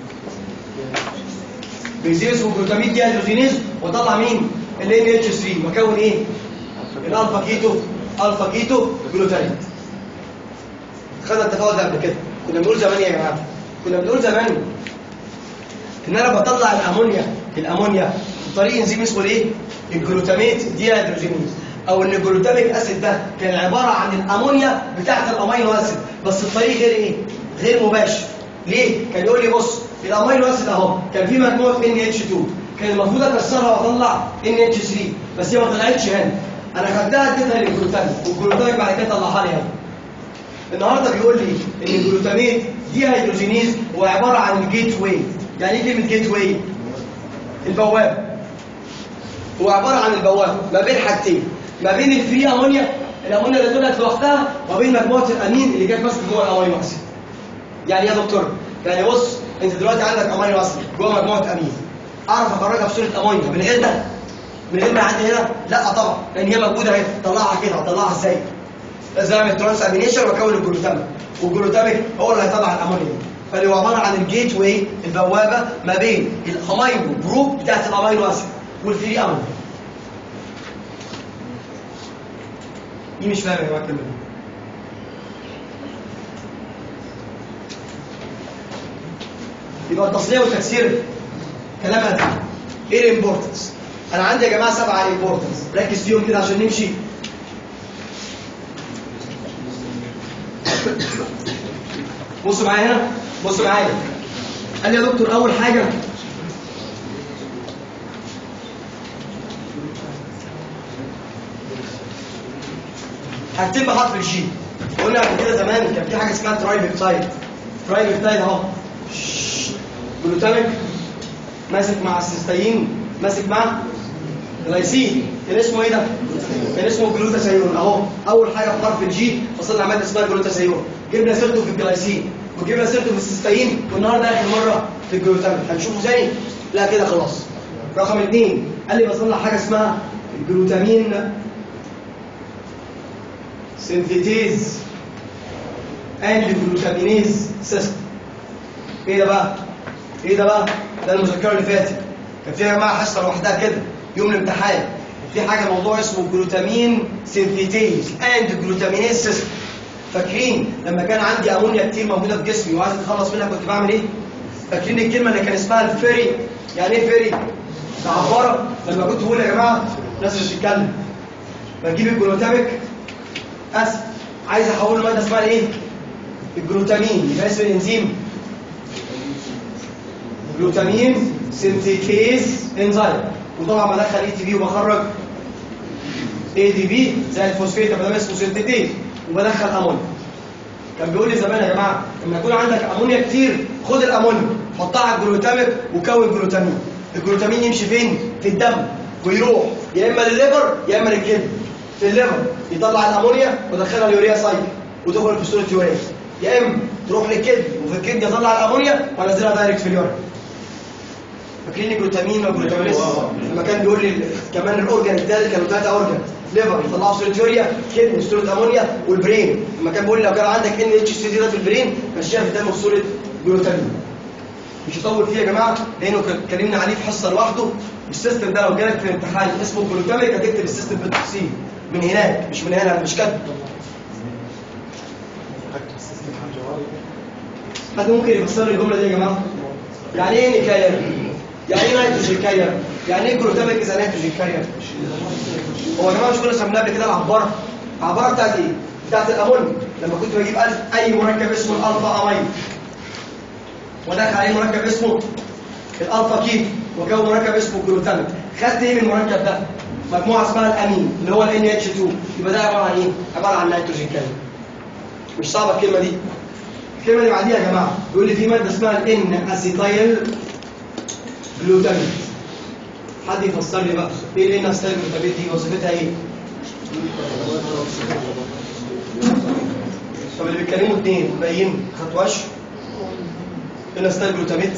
بيزيد اسمه جلوتاميك دي هيدروجينيز واطلع مين ال ان اتش 3 واكون ايه الالفا كيتو الفا كيتو جلوتاميك خدنا التفاعل ده قبل كده كنا بنقول زمان يا جماعه كنا بنقول زمان ان انا بطلع الامونيا الامونيا عن طريق انزيم اسمه الايه الجلوتاميت دي هيدروجينيز او ان الجلوتاميك اسيد ده كان عباره عن الامونيا بتاعه الامينو اسيد بس الطريق غير ايه غير مباشر ليه كان يقول لي بص الامينو اسيد اهو كان في مجموعه ان اتش 2 كان المفروض اكسرها واطلع ان اتش 3 بس هي ما طلعتش هنا انا خدتها اديتها للجلوتاميك والجلوتاميك بعد كده طلعها لي هنا النهارده بيقول لي ان الجلوتاميت دي هيدروجينيز هو عباره عن الجيت واي يعني ايه كلمه جيت واي البوابه هو عباره عن البوابه ما بين حاجتين ما بين الفري امونيا الامونيا اللي طلعت لوحدها وما بين مجموعه الامين اللي كانت ماسكه جوه الامينو اسيد يعني ايه يا دكتور يعني بص انت دلوقتي عندك امينو اسيد جوه مجموعه امين اعرف اخرجها في صوره امونيا من غير ده من غير ما عندي هنا لا طبعا لان هي موجوده اهي طلعها كده هطلعها ازاي لازم اعمل ترانس امينيشن واكون الجلوتاميك والجلوتاميك هو اللي هيطلع الامونيا دي فاللي هو عباره عن الجيت واي البوابه ما بين الامينو جروب بتاعت الامينو اسيد والفري امونيا دي مش فاهم يا جماعه الكلمه دي يبقى التصنيع والتكسير كلام قد ايه الامبورتنس انا عندي يا جماعه سبعه امبورتنس ركز فيهم كده عشان نمشي بصوا معايا هنا بصوا معايا قال لي يا دكتور اول حاجه هكتب بحرف الجي قلنا قبل كده زمان كان في حاجه اسمها ترايبكتايد ترايبكتايد اهو جلوتاميك ماسك مع السيستين ماسك مع جلايسين كان اسمه ايه ده؟ كان اسمه جلوتاثيون اهو اول حاجه في حرف الجي وصلنا عملنا اسمها جلوتاثيون جبنا سيرته في الجلايسين وجبنا سيرته في السيستين والنهارده اخر مره في الجلوتاميك هنشوفه ثاني؟ لا كده خلاص رقم اثنين قال لي بصنع حاجه اسمها الجلوتامين سينثيتيز اند جلوتامينيز سيستم ايه ده بقى ايه ده بقى ده المذكره اللي فاتت كان فيها يا جماعه حصه لوحدها كده يوم الامتحان في حاجه موضوع اسمه جلوتامين سينثيتيز اند جلوتامينيز سيستم فاكرين لما كان عندي امونيا كتير موجوده في جسمي وعايز اتخلص منها كنت بعمل ايه فاكرين الكلمه اللي كان اسمها الفيري يعني ايه فيري تعبره لما كنت بقول يا جماعه الناس اللي بتتكلم بجيب الجلوتاميك اسف عايز احوله لماده اسمها ايه الجلوتامين يبقى اسم الانزيم جلوتامين سنتيكيز انزيم وطبعا بدخل اي تي بي وبخرج اي دي بي زي الفوسفيت ما دام اسمه سنتيتيز وبدخل امونيا كان بيقول لي زمان يا جماعه لما يكون عندك امونيا كتير خد الامونيا حطها على الجلوتاميك وكون جلوتامين الجلوتامين يمشي فين في الدم ويروح يا اما للليفر يا اما للكلى في الليفر يطلع الامونيا ويدخلها اليوريا سايكل وتخرج في صوره يوريا يا اما تروح للكبد وفي الكبد يطلع الامونيا وانزلها دايركت في اليوريا فاكرين الجلوتامين والجلوتامينيز لما كان بيقول لي كمان الاورجن الثالث كانوا ثلاثه اورجن ليفر يطلعوا صوره يوريا كدني صوره امونيا والبرين لما كان بيقول لي لو كان عندك ان اتش سي دي ده في البرين مشيها في الدم في صوره جلوتامين مش هطول فيه يا جماعه لانه اتكلمنا عليه في حصه لوحده السيستم ده لو جالك في الامتحان اسمه جلوتاميك هتكتب السيستم بالتفصيل من هناك مش من هنا مش كاتب حد ممكن يفسر لي الجمله دي يا جماعه يعني ايه نكايه يعني ايه نيتروجين كارير يعني ايه جلوتاميك اذا نيتروجين كارير هو يا جماعه مش كنا سميناها قبل كده العباره العباره بتاعت ايه بتاعت الامونيا لما كنت بجيب ألف اي مركب اسمه الالفا امين ودخل عليه مركب اسمه الالفا كيتو وجو مركب اسمه جلوتاميك خدت ايه من المركب ده مجموعه اسمها الامين اللي هو ال NH2 يبقى ده عباره عن ايه عباره عن نيتروجين كارير مش صعبه الكلمه دي الكلمه اللي بعديها يا جماعه بيقول لي في ماده اسمها الان اسيتايل جلوتاميت حد يفسر لي بقى ايه الان اسيتايل جلوتاميت دي وظيفتها ايه طب اللي بيتكلموا اتنين باين خدتوهاش ان اسيتايل جلوتاميت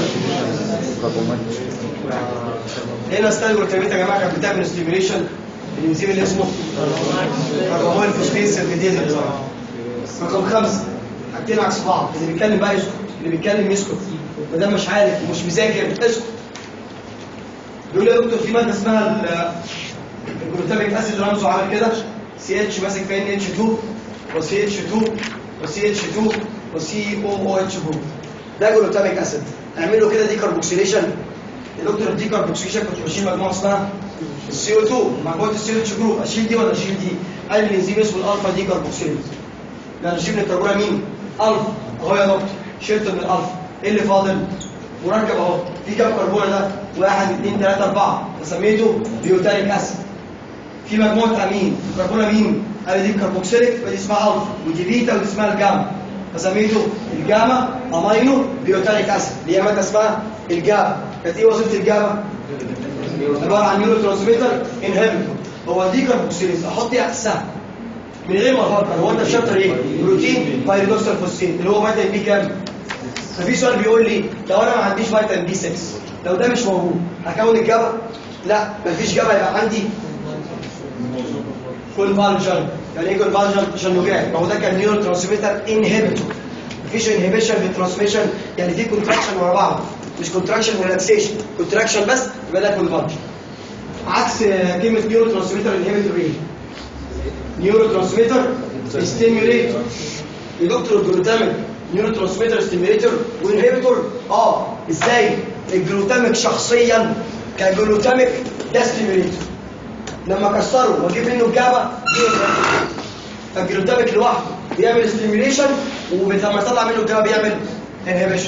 هنا اسيتايل جلوتاميت يا جماعه كانت بتعمل ستيميوليشن الانزيم اللي اسمه كرباميل فوسفيت سيرفيديز رقم خمسه حاجتين عكس بعض اللي بيتكلم بقى يسكت اللي بيتكلم يسكت ما دام مش عارف ومش مذاكر اسكت بيقول لي يا دكتور في ماده اسمها ال- الجلوتاميك اسيد رمزه عامل كده سي اتش ماسك في ان اتش 2 وسي اتش 2 وسي اتش 2 وسي او او اتش 2 ده جلوتاميك اسيد اعمل له كده دي كاربوكسيليشن يا دكتور الدي كاربوكسيليشن كنت بشيل مجموعه اسمها السي او 2 مجموعه السي اتش جروب اشيل دي ولا اشيل دي؟ قال لي الانزيم اسمه الالفا دي كاربوكسيليز ده انا اشيل من الكربونه مين؟ الفا اهو يا دكتور شلت من الالفا ايه اللي فاضل؟ مركب اهو في كام كربونه ده؟ واحد اثنين ثلاثه اربعه فسميته بيوتانيك اسيد في مجموعه امين الكربونه مين؟ قال لي دي كاربوكسيليك فدي اسمها الفا ودي بيتا ودي اسمها الجاما فسميته الجاما امينو بيوتانيك اسيد اللي هي ماده اسمها الجاما كانت ايه وظيفه الجاما؟ عباره عن نيورو ترانسميتر انهبيتور هو دي كاربوكسيليز احط ايه عكسها من غير ما افكر هو انت في شابتر ايه؟ بروتين بايريدوكسال فوسفين اللي هو فيتامين بي كام؟ ففي سؤال بيقول لي لو انا ما عنديش فيتامين بي 6 لو ده مش موجود هكون الجبل؟ لا مفيش جبل يبقى عندي كونفالجن يعني ايه كونفالجن تشنجات ما هو ده كان نيورو ترانسميتر انهبيتور مفيش انهبيشن بالترانسميشن يعني في كونتراكشن ورا بعض مش كونتراكشن ريلاكسيشن كونتراكشن بس يبقى ده كونفالجن عكس آه، كلمه نيورو ترانسميتر انهبيتور ايه؟ نيورو ترانسميتر ستيميوليتور يا دكتور الجلوتاميك نيورو ترانسميتر ستيميوليتور وانهبيتور اه ازاي؟ الجلوتاميك شخصيا كجلوتاميك ده ستيميوليتور لما كسره واجيب منه الجابه دي inhibitor. فالجلوتاميك لوحده بيعمل ستيميوليشن ولما يطلع منه الجابه بيعمل انهبيشن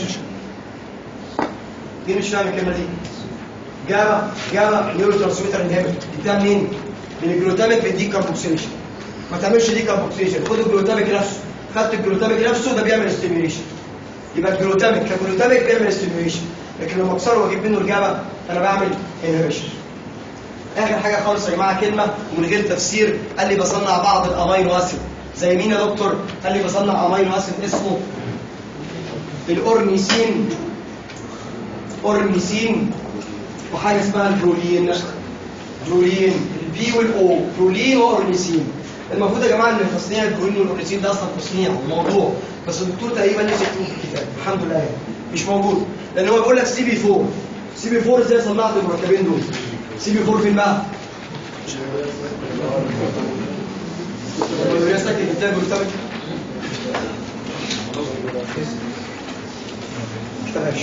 دي مش فاهم الكلمه دي جابا جابا نيورو ترانسميتر انهبيتور جبتها منين؟ من الجلوتاميك بيديك كاربوكسيليشن ما تعملش دي كاربوكسيليشن خد الجلوتاميك نفسه خدت الجلوتاميك نفسه ده بيعمل ستيميوليشن يبقى الجلوتاميك كجلوتاميك بيعمل ستيميوليشن لكن لما اكسره واجيب منه الجابا انا بعمل انهبيشن اخر حاجه خالص يا جماعه كلمه ومن غير تفسير قال لي بصنع بعض الامينو اسيد زي مين يا دكتور قال لي بصنع امينو اسيد اسمه الاورنيسين اورنيسين وحاجه اسمها البرولين برولين البي والاو برولين واورنيسين المفروض يا جماعه ان تصنيع البرولين والاورنيسين ده اصلا تصنيع وموضوع بس الدكتور تقريبا نسي يكتبه في الكتاب الحمد لله يعني. مش موجود لان هو بيقول لك سي بي 4 سي بي 4 ازاي صنعت المركبين دول سي بي 4 فين بقى؟ رياستك الكتاب مرتبط اشتغلش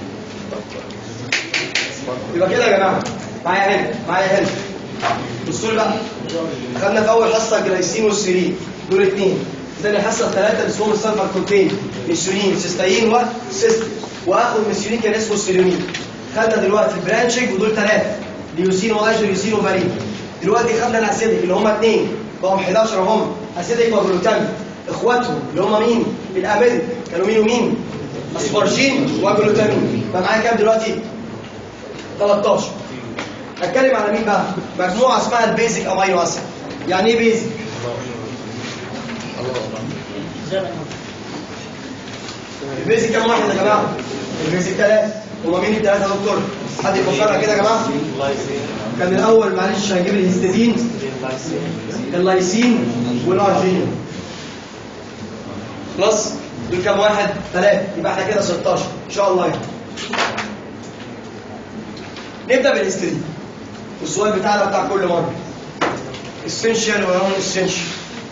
يبقى كده يا جماعه معايا هنا معايا هنا بصوا لي بقى خدنا في اول حصه الجلايسين والسيرين دول اثنين ثاني حصه ثلاثه اللي اسمهم السلفر كونتين ميثيونين سيستاين وسيست واخر ميثيونين كان اسمه السيرينين خدنا دلوقتي البرانشنج ودول ثلاثه ليوسين واجر يوسين وفارين دلوقتي خدنا الاسيديك اللي هم اثنين بقوا 11 هم اسيديك وجلوتاميك اخواتهم اللي هم مين؟ الاميديك كانوا مين ومين؟ اسبرجين وجلوتامين بقى معايا كام دلوقتي؟ 13 هتكلم على مين بقى؟ مجموعه اسمها البيزك امينو اسيد يعني ايه بيزك؟ البيزك كام واحد يا جماعه؟ البيزك ثلاثه هما مين الثلاثه يا دكتور؟ حد يفكرها كده يا جماعه؟ كان الاول معلش هيجيب لي الهستidine اللايسين والارجين خلاص دول كام واحد ثلاثة يبقى احنا كده 16 ان شاء الله يعني. نبدا بالهستidine والسؤال بتاعنا بتاع كل مره essential ولا non essential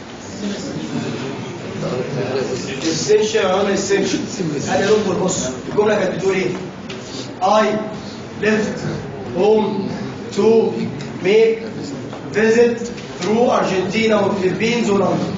essential ولا non essential هذا دكتور بص الجمله كانت بتقول ايه I left home to make visit through Argentina والفلبينز ولندن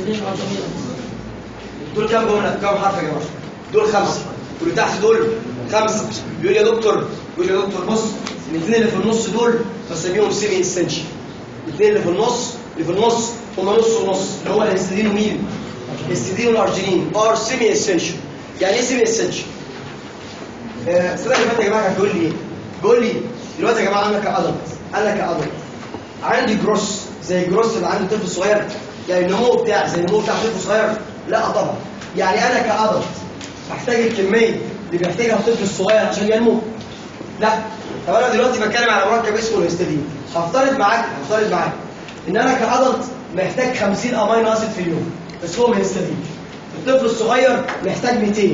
دول كام جمله كام حرف يا جماعه دول خمسه واللي تحت دول خمسه بيقول لي يا دكتور بيقول لي يا دكتور بص الاثنين اللي في النص دول بسميهم سيمي اسنشال الاثنين اللي في النص اللي في النص هم نص ونص اللي هو الهستidine ومين الهستidine والارجينين ار سيمي اسنشال يعني ايه سيمي اسنشال السنه اللي فاتت يا جماعه كان بيقول لي ايه بيقول لي دلوقتي يا جماعه انا كادلت انا كادلت عندي جروس زي الجروس اللي عند طفل صغير يعني النمو بتاعي زي النمو بتاع طفل صغير لا طبعا يعني انا كادلت محتاج الكميه اللي بيحتاجها الطفل الصغير عشان ينمو لا طب انا دلوقتي بتكلم على مركب اسمه الهستidine هفترض معاك هفترض معاك ان انا كادلت محتاج 50 امينو اسيد في اليوم اسمهم هيستidine الطفل الصغير محتاج 200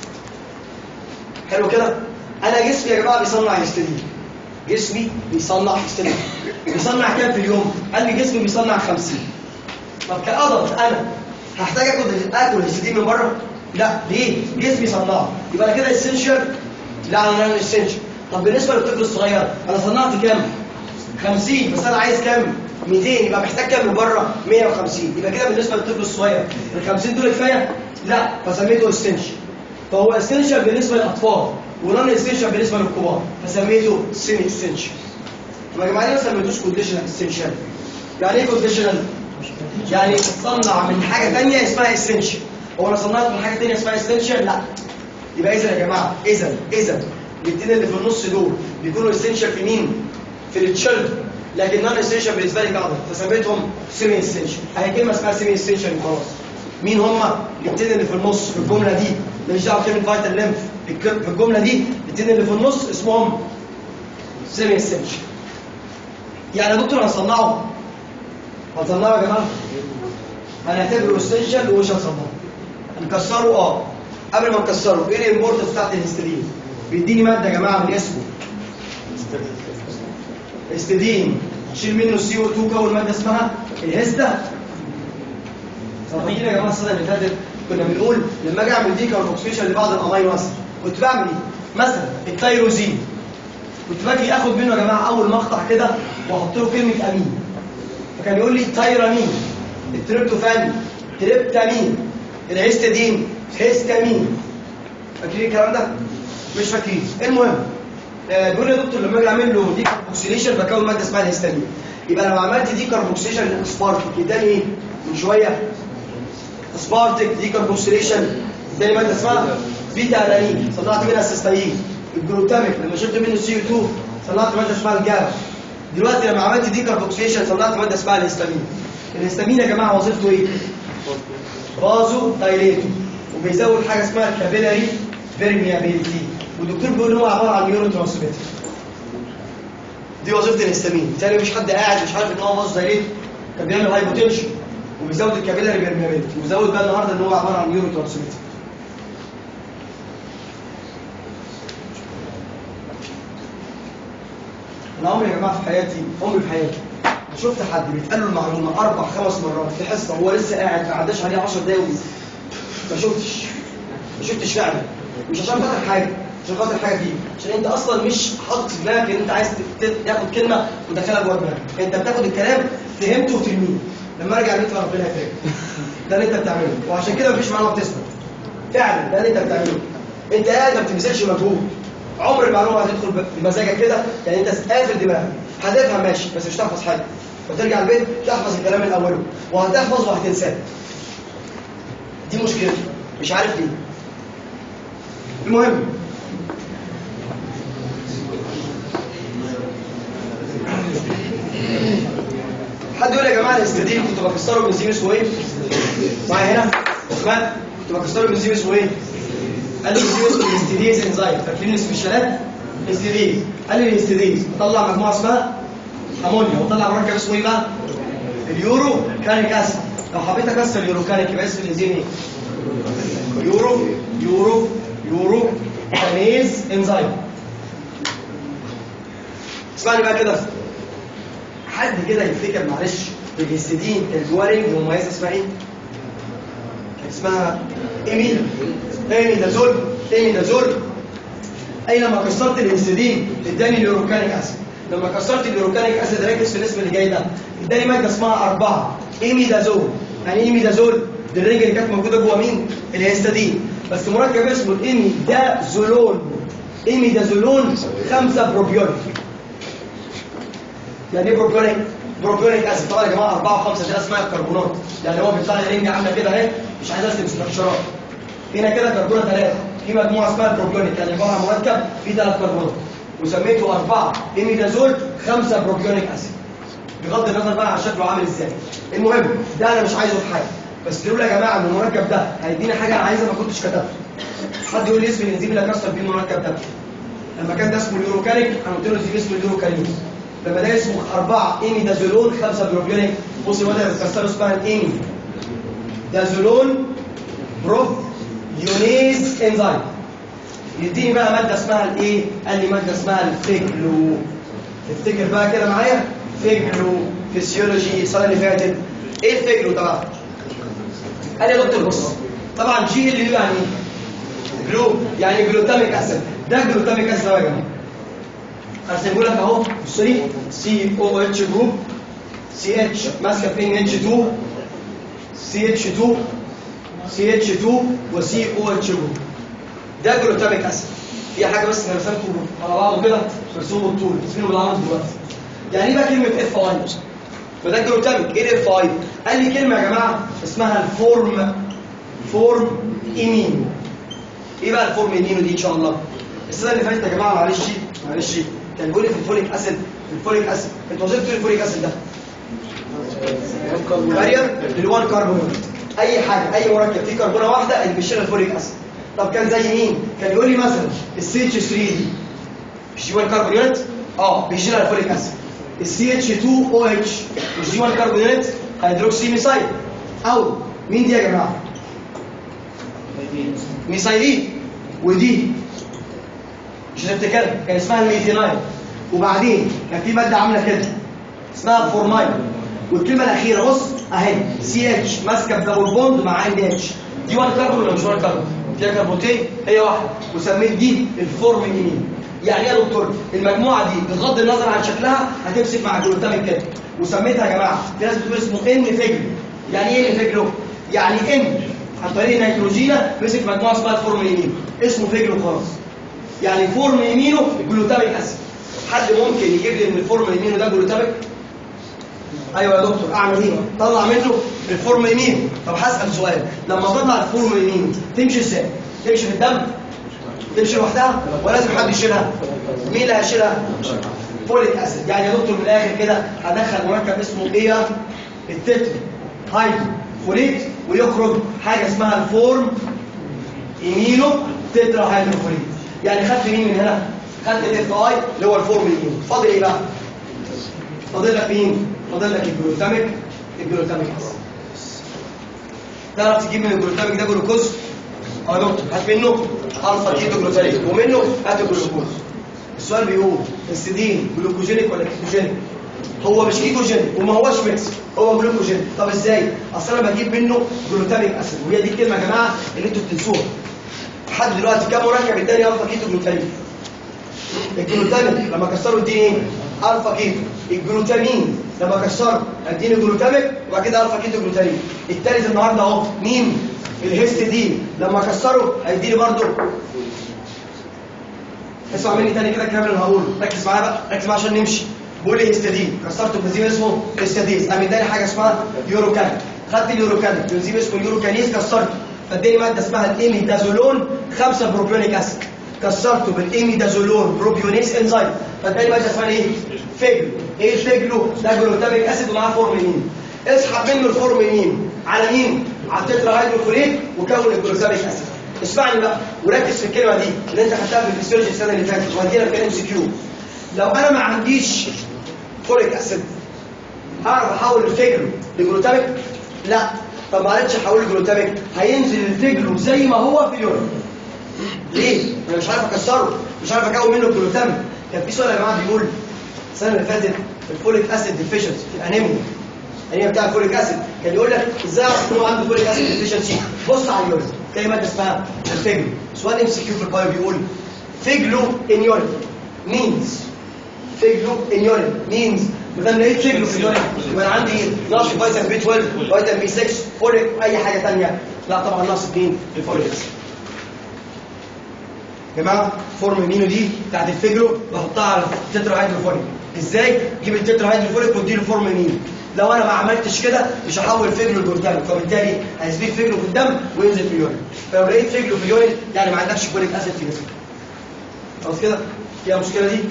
حلو كده انا جسمي يا جماعه بيصنع هيستidine جسمي بيصنع هيستidine بيصنع كام في اليوم قال لي جسمي بيصنع 50 طب كادلت انا هحتاج اكل اكل هيستidine من بره لا ليه جسمي صنعه يبقى انا كده اسينشال لا انا مش اسينشال طب بالنسبه للطفل الصغير انا صنعت كام 50 بس انا عايز كام 200 يبقى محتاج كام من بره 150 يبقى كده بالنسبه للطفل الصغير ال 50 دول كفايه لا فسميته اسينشال فهو اسينشال بالنسبه للاطفال ونون اسينشال بالنسبه للكبار فسميته سيمي اسينشال يا جماعه ليه ما سميتوش كونديشنال اسينشال يعني ايه كونديشنال يعني تصنع من حاجه ثانيه اسمها اسينشال هو انا صنعت من حاجه ثانيه اسمها اسينشال لا يبقى اذا يا جماعه اذا اذا الاثنين اللي في النص دول بيكونوا اسينشال في مين في التشيلد لكن نون اسينشال بالنسبه لي بعض فسميتهم سيمي اسينشال اهي كلمه اسمها سيمي اسينشال وخلاص مين هم الاثنين اللي في النص في الجمله دي ماليش دعوه بكلمه فايتال ليمف في الجمله دي الاثنين اللي في النص اسمهم سيمي اسينشال يعني يا دكتور هنصنعه هنصنعه يا جماعه هنعتبره اسينشال ومش هنصنعه نكسره اه قبل ما نكسره ايه الامبورتنس بتاعت الهستidine بيديني ماده يا جماعه من اسمه هستidine شيل منه السي او 2 كون ماده اسمها الهستا فاكرين يا جماعه السنه اللي فاتت كنا بنقول لما اجي اعمل دي كاربوكسيشن لبعض الامينو اسيد كنت بعمل ايه مثلا التيروزين كنت باجي اخد منه يا جماعه اول مقطع كده واحط له كلمه امين فكان يقول لي تايرامين التريبتوفان تريبتامين الهستidine هيستامين فاكرين الكلام ده مش فاكرين المهم آه، بيقول لي يا دكتور لما اجي اعمل له دي كاربوكسيليشن بكون ماده اسمها الهستامين يبقى لو عملت دي كاربوكسيليشن للاسبارتيك اداني ايه من شويه اسبارتيك دي كاربوكسيليشن اداني ماده اسمها بيتا الانين صنعت منها السيستاين الجلوتاميك لما شلت منه السي 2 صنعت ماده اسمها الجاب دلوقتي لما عملت دي كاربوكسيليشن صنعت ماده اسمها الهستامين الهستامين يا جماعه وظيفته ايه بازو دايليتو وبيزود حاجه اسمها الكابيلاري بيرميابيليتي والدكتور بيقول ان هو عباره عن نيورو ترانسميتر دي وظيفه الهستامين تاني مش حد قاعد مش عارف ان هو بازو دايليتو كان بيعمل هايبوتنشن وبيزود الكابيلاري بيرميابيليتي وبيزود بقى النهارده ان هو عباره عن نيورو ترانسميتر انا عمري يا جماعه في حياتي عمري في حياتي ما شفت حد بيتقال له المعلومه اربع خمس مرات في حصه هو لسه قاعد ما عداش عليه 10 دقايق وبينسى. ما شفتش ما شفتش فعلا مش عشان خاطر حاجه عشان خاطر حاجه فيه عشان انت اصلا مش حاطط في دماغك ان انت عايز ت- تاخد كلمه وتدخلها جوه دماغك انت بتاخد الكلام فهمته وترميه لما ارجع البيت ربنا يكرمك ده اللي انت بتعمله وعشان كده مفيش معلومه بتثبت فعلا ده اللي انت بتعمله انت قاعد ما بتبذلش مجهود عمر المعلومه هتدخل بمزاجك كده يعني انت قافل دماغك هتفهم ماشي بس مش تحفظ حاجه وترجع البيت تحفظ الكلام من اوله وهتحفظ وهتنساه دي مشكلته مش عارف ليه المهم حد يقول يا جماعه الاستدين كنت بكسره بنزيم اسمه ايه؟ معايا هنا اسمع كنت بكسره بنزيم اسمه ايه؟ قال لي بنزيم اسمه الاستديز انزايم فاكرين اسم الشلات؟ استديز قال لي الاستديز طلع مجموعه اسمها امونيا وطلع مركب اسمه ايه بقى؟ اليورو كانيك اسيد لو حبيت اكسر اليورو كانيك يبقى اسم الانزيم ايه؟ يورو يورو يورو كانيز انزايم اسمعني بقى كده حد كده يفتكر معلش الهستidine كان جواه رنج مميزه اسمها ايه؟ كان اسمها ايمي ايميدازول ايميدازول اي لما كسرت الهستidine اداني اليوروكانيك اسيد لما كسرت اليوروكانيك اسيد ركز في الاسم اللي جاي ده اداني ماده اسمها أربعة ايميدازول يعني ايه ايميدازول دي الرنج اللي كانت موجوده جوه مين؟ الهستidine بس مركب اسمه الايميدازولون ايميدازولون 5 بروبيونيك يعني ايه بروبيونيك؟ بروبيونيك اسيد طبعا يا جماعه 4 و5 دي اسماء الكربونات يعني هو بيطلع لي رنج عامله كده اهي مش عايز ارسم استراكشرات هنا كده كربونه ثلاثه في مجموعه اسمها البروبيونيك يعني عباره عن مركب فيه ثلاث كربونات وسميته اربعه ايميدازول 5 بروبيونيك اسيد بغض النظر بقى عن شكله عامل ازاي المهم ده انا مش عايزه في حاجه بس تقول يا جماعه ان المركب ده هيديني حاجه انا عايزها ما كنتش كتبته حد يقول لي اسم الانزيم اللي كسر بيه المركب ده لما كان ده اسمه اليوروكانيك انا قلت له دي اسمه اليوروكانيز لما ده اسمه أربعة إيميدازولون خمسة بروبيونيك بص الواد اللي بتكسره اسمها الإيمي دازولون بروف يونيز انزايم يديني بقى مادة اسمها الايه؟ قال لي مادة اسمها الفيجلو افتكر بقى كده معايا فيجلو فيسيولوجي السنة اللي فاتت ايه الفيجلو طبعا؟ قال لي يا دكتور بص طبعا جي اللي يعني ايه؟ جلو يعني جلوتاميك اسيد ده جلوتاميك اسيد يا جماعه هرسمه لك اهو بص لي سي او اتش جروب سي اتش ماسكه في ان اتش 2 سي اتش 2 سي اتش 2 وسي او اتش جروب ده جلوتاميك اسيد في حاجه بس انا رسمته على بعضه كده رسمه بالطول رسمه بالعرض دلوقتي يعني ايه بقى كلمه اف اي فده جلوتاميك ايه الاف اي قال لي كلمه يا جماعه اسمها الفورم فورم ايمين ايه بقى الفورم ايمينو دي ان شاء الله السنه اللي فاتت يا جماعه معلش معلش كان بيقول لي في الفوليك اسيد الفوليك اسيد انت وظيفته ايه الفوليك اسيد ده كارير للوان كربون اي حاجه اي مركب فيه كربونه واحده اللي بيشيلها الفوليك اسيد طب كان زي مين كان يقول لي مثلا السي اتش 3 دي مش دي 1 كربونات اه بيشيلها الفوليك اسيد السي اتش 2 او اتش مش دي 1 كربونات هيدروكسي ميثايل او مين دي يا جماعه ميثايلين ودي مش هتفتكرها كان اسمها الميثينايل وبعدين كان في ماده عامله كده اسمها فورمايل والكلمه الاخيره بص اهي سي اتش ماسكه بدبل بوند مع ان اتش دي 1 كربون ولا مش 1 كربون فيها كربونتين هي واحده وسميت دي الفورم يمين يعني ايه يا دكتور المجموعه دي بغض النظر عن شكلها هتمسك مع الجلوتاميك كده وسميتها يا جماعه في ناس بتقول اسمه ان فيجلو يعني ايه ان فيجلو يعني ان عن طريق نيتروجينا مسك مجموعه اسمها الفورم يمين اسمه فيجلو خلاص يعني فورم يمينه جلوتاميك اسيد حد ممكن يجيب لي ان الفورم يمينه ده جلوتاميك ايوه يا دكتور اعمل ايه طلع منه الفورم يمين طب هسال سؤال لما اطلع الفورم يمين تمشي ازاي تمشي في الدم تمشي لوحدها ولا لازم حد يشيلها مين اللي هيشيلها فوليك اسيد يعني يا دكتور من الاخر كده هدخل مركب اسمه ايه التتر هايدرو فوليت ويخرج حاجه اسمها الفورم يمينو تترا هيدروفوليت يعني خدت مين من هنا خدت الاف اي اللي هو الفورم يمينو فاضل ايه بقى فاضل لك مين فاضل لك الجلوتاميك الجلوتاميك اسيد تعرف تجيب من الجلوتاميك ده جلوكوز اه يا دكتور هات منه الفا كيتو جلوتاميك ومنه هات الجلوكوز السؤال بيقول السيدين جلوكوجينيك ولا كيتوجينيك هو مش كيتوجينيك وما هوش ميكس هو جلوكوجينيك طب ازاي اصل انا بجيب منه جلوتاميك اسيد وهي دي الكلمه يا جماعه اللي انتوا بتنسوها لحد دلوقتي كام مركب اداني الفا كيتو جلوتاميك الجلوتاميك لما كسروا اديني ايه الفا كيتو الجلوتامين لما كسروا اديني جلوتاميك وبعد كده الفا كيتو جلوتامين الثالث النهارده اهو مين الهيستidine لما كسروا هيديني برضه اسمع مني تاني كده الكلام اللي هقوله ركز معايا بقى ركز معايا عشان نمشي بقول لي هيستidine كسرته بنزيم اسمه هيستidase قام اداني حاجه اسمها يوروكان خدت اليوروكان بنزيم اسمه اليوروكانيز كسرته فاداني ماده اسمها الايميدازولون 5 بروبيونيك اسيد كسرته بالايميدازولون بروبيونيز انزيم فاداني ماده اسمها ايه فيجلو ايه الفيجلو ده جلوتاميك اسيد ومعاه فورمالين اسحب منه الفورمالين على مين على التترا هيدروكوليت وكون الجلوتاميك اسيد اسمعني بقى وركز في الكلمه دي اللي انت خدتها في الفسيولوجي السنه اللي فاتت وهدي لك ام سي كيو لو انا ما عنديش فوليك اسيد اعرف احول الفيجلو لجلوتاميك لا طب ما عرفتش احول الجلوتاميك هينزل الفيجلو زي ما هو في اليورين ليه؟ انا مش عارف اكسره مش عارف اكون منه الجلوتاميك كان في سؤال يا جماعه بيقول السنه اللي فاتت الفوليك اسيد ديفيشنسي في الانيميا الانيميا بتاع الفوليك اسيد كان يقول لك ازاي اعرف ان هو عنده فوليك اسيد ديفيشنسي بص على اليورين تلاقي ماده اسمها الفيجلو سؤال ام سي كيو في البايو بيقول فيجلو ان يورين مينز فيجلو ان يورين مينز ما دام لقيت فيجلو في اليورين يبقى انا عندي نقص فيتامين بي 12 فيتامين بي 6 فوليك اي حاجه ثانيه لا طبعا نقص مين الفوليك اسيد يا جماعه فورم مينو دي بتاعت الفيجلو بحطها على التترا هيدروفوليك ازاي اجيب التترا هيدروفوليك واديله فورم مينو لو انا ما عملتش كده مش هحول فيجلو لجلوتاميك فبالتالي هيسبيك فيجلو في الدم وينزل في اليورين فلو لقيت فيجلو في اليورين يعني ما عندكش فوليك اسيد في جسمك خلاص كده فيها مشكله دي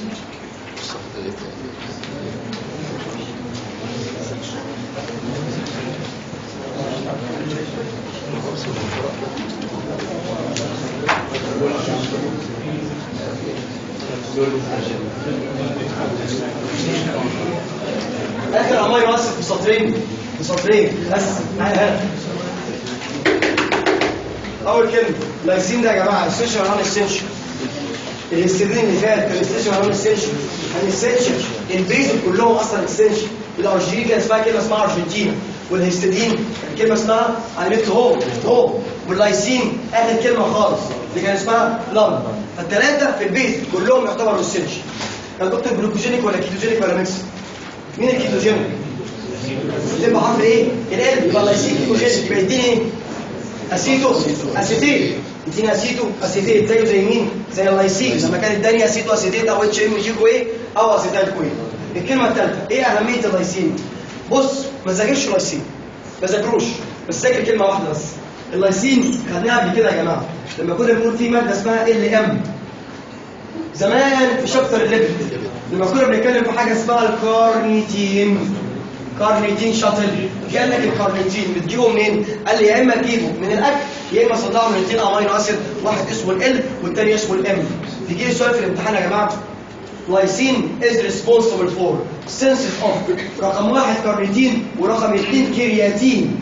اخر امينو اسيد في سطرين في سطرين بس تعالى هنا اول كلمه لايسين ده يا جماعه اسينشال ولا اسينشال الهستidine اللي فات كان اسينشال ولا اسينشال كان اسينشال البيز كلهم اصلا اسينشال الارجنتين كان اسمها كلمه اسمها ارجنتينا والهستidine كان كلمه اسمها علمت هوم هوم واللايسين اخر كلمه خالص اللي كان اسمها لام فالثلاثه في البيز كلهم يعتبروا اسينشال كان دكتور جلوكوجينيك ولا كيتوجينيك ولا ميكس مين الكيتوجينيك يبقى حرف ايه القلب يبقى اللايسين كيتوجينيك يبقى يديني ايه اسيتو اسيتيت يديني اسيتو اسيتيت زيه زي مين زي اللايسين لما كان اداني اسيتو اسيتيت او اتش ام جي كو ايه او اسيتال كو ايه الكلمه الثالثه ايه اهميه اللايسين بص ما ذاكرش لايسين ما ذاكروش بس ذاكر كلمه واحده بس اللايسين خدناها قبل كده يا جماعه لما كنا بنقول في ماده اسمها ال ام زمان في شابتر الليبيد لما كنا بنتكلم في حاجه اسمها الكارنيتين كارنيتين شاتل قال لك الكارنيتين بتجيبه منين قال لي يا اما تجيبه من الاكل يا اما صدعه من اثنين امينو اسيد واحد اسمه ال والثاني اسمه الام بيجي لي سؤال في الامتحان يا جماعه لايسين is responsible for synthesis of رقم واحد كارنيتين ورقم اثنين كرياتين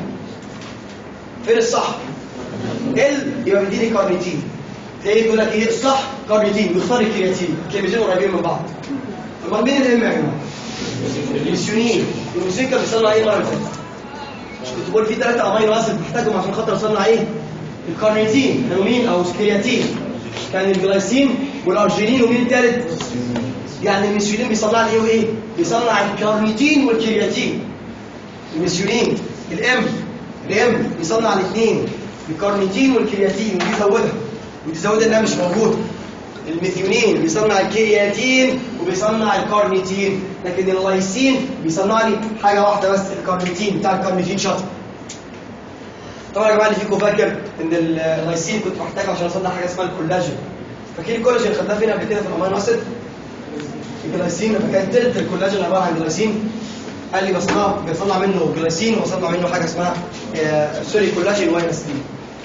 فين الصح ال يبقى بيديني كارنيتين تلاقيه يقول لك ايه الصح كارنيتين بيختار الكرياتين كلمتين قريبين من بعض امال مين الام يا جماعه الميسيونين الميسيونين كان بيصنع ايه المره اللي فاتت مش كنت بقول في ثلاثه امينو اسيد محتاجهم عشان خاطر اصنع ايه الكارنيتين كانوا مين او الكرياتين كان الجلايسين والارجينين ومين الثالث يعني الميسيونين بيصنع لي ايه وايه بيصنع الكارنيتين والكرياتين الميسيونين الام الام بيصنع الاثنين الكارنيتين والكرياتين ودي زودها ودي زودها انها مش موجوده الميثيونين بيصنع الكرياتين وبيصنع الكارنيتين لكن اللايسين بيصنع لي حاجه واحده بس الكارنيتين بتاع الكارنيتين شاطر طبعا يا جماعه اللي فيكم فاكر ان اللايسين كنت محتاجه عشان اصنع حاجه اسمها الكولاجين فاكرين الكولاجين خدناه فين قبل كده في الامينو اسيد الجلايسين لما كان تلت الكولاجين عباره عن جلايسين قال لي بصنع بصنع منه جلايسين وبصنع منه حاجه اسمها آه، سوري كولاجين واينس 3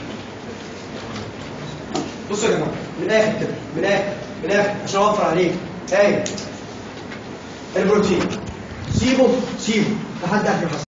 بصوا يا جماعه من الاخر كده من الاخر من الاخر عشان اوفر عليك ايه البروتين سيبه سيبه لحد اخر الحصه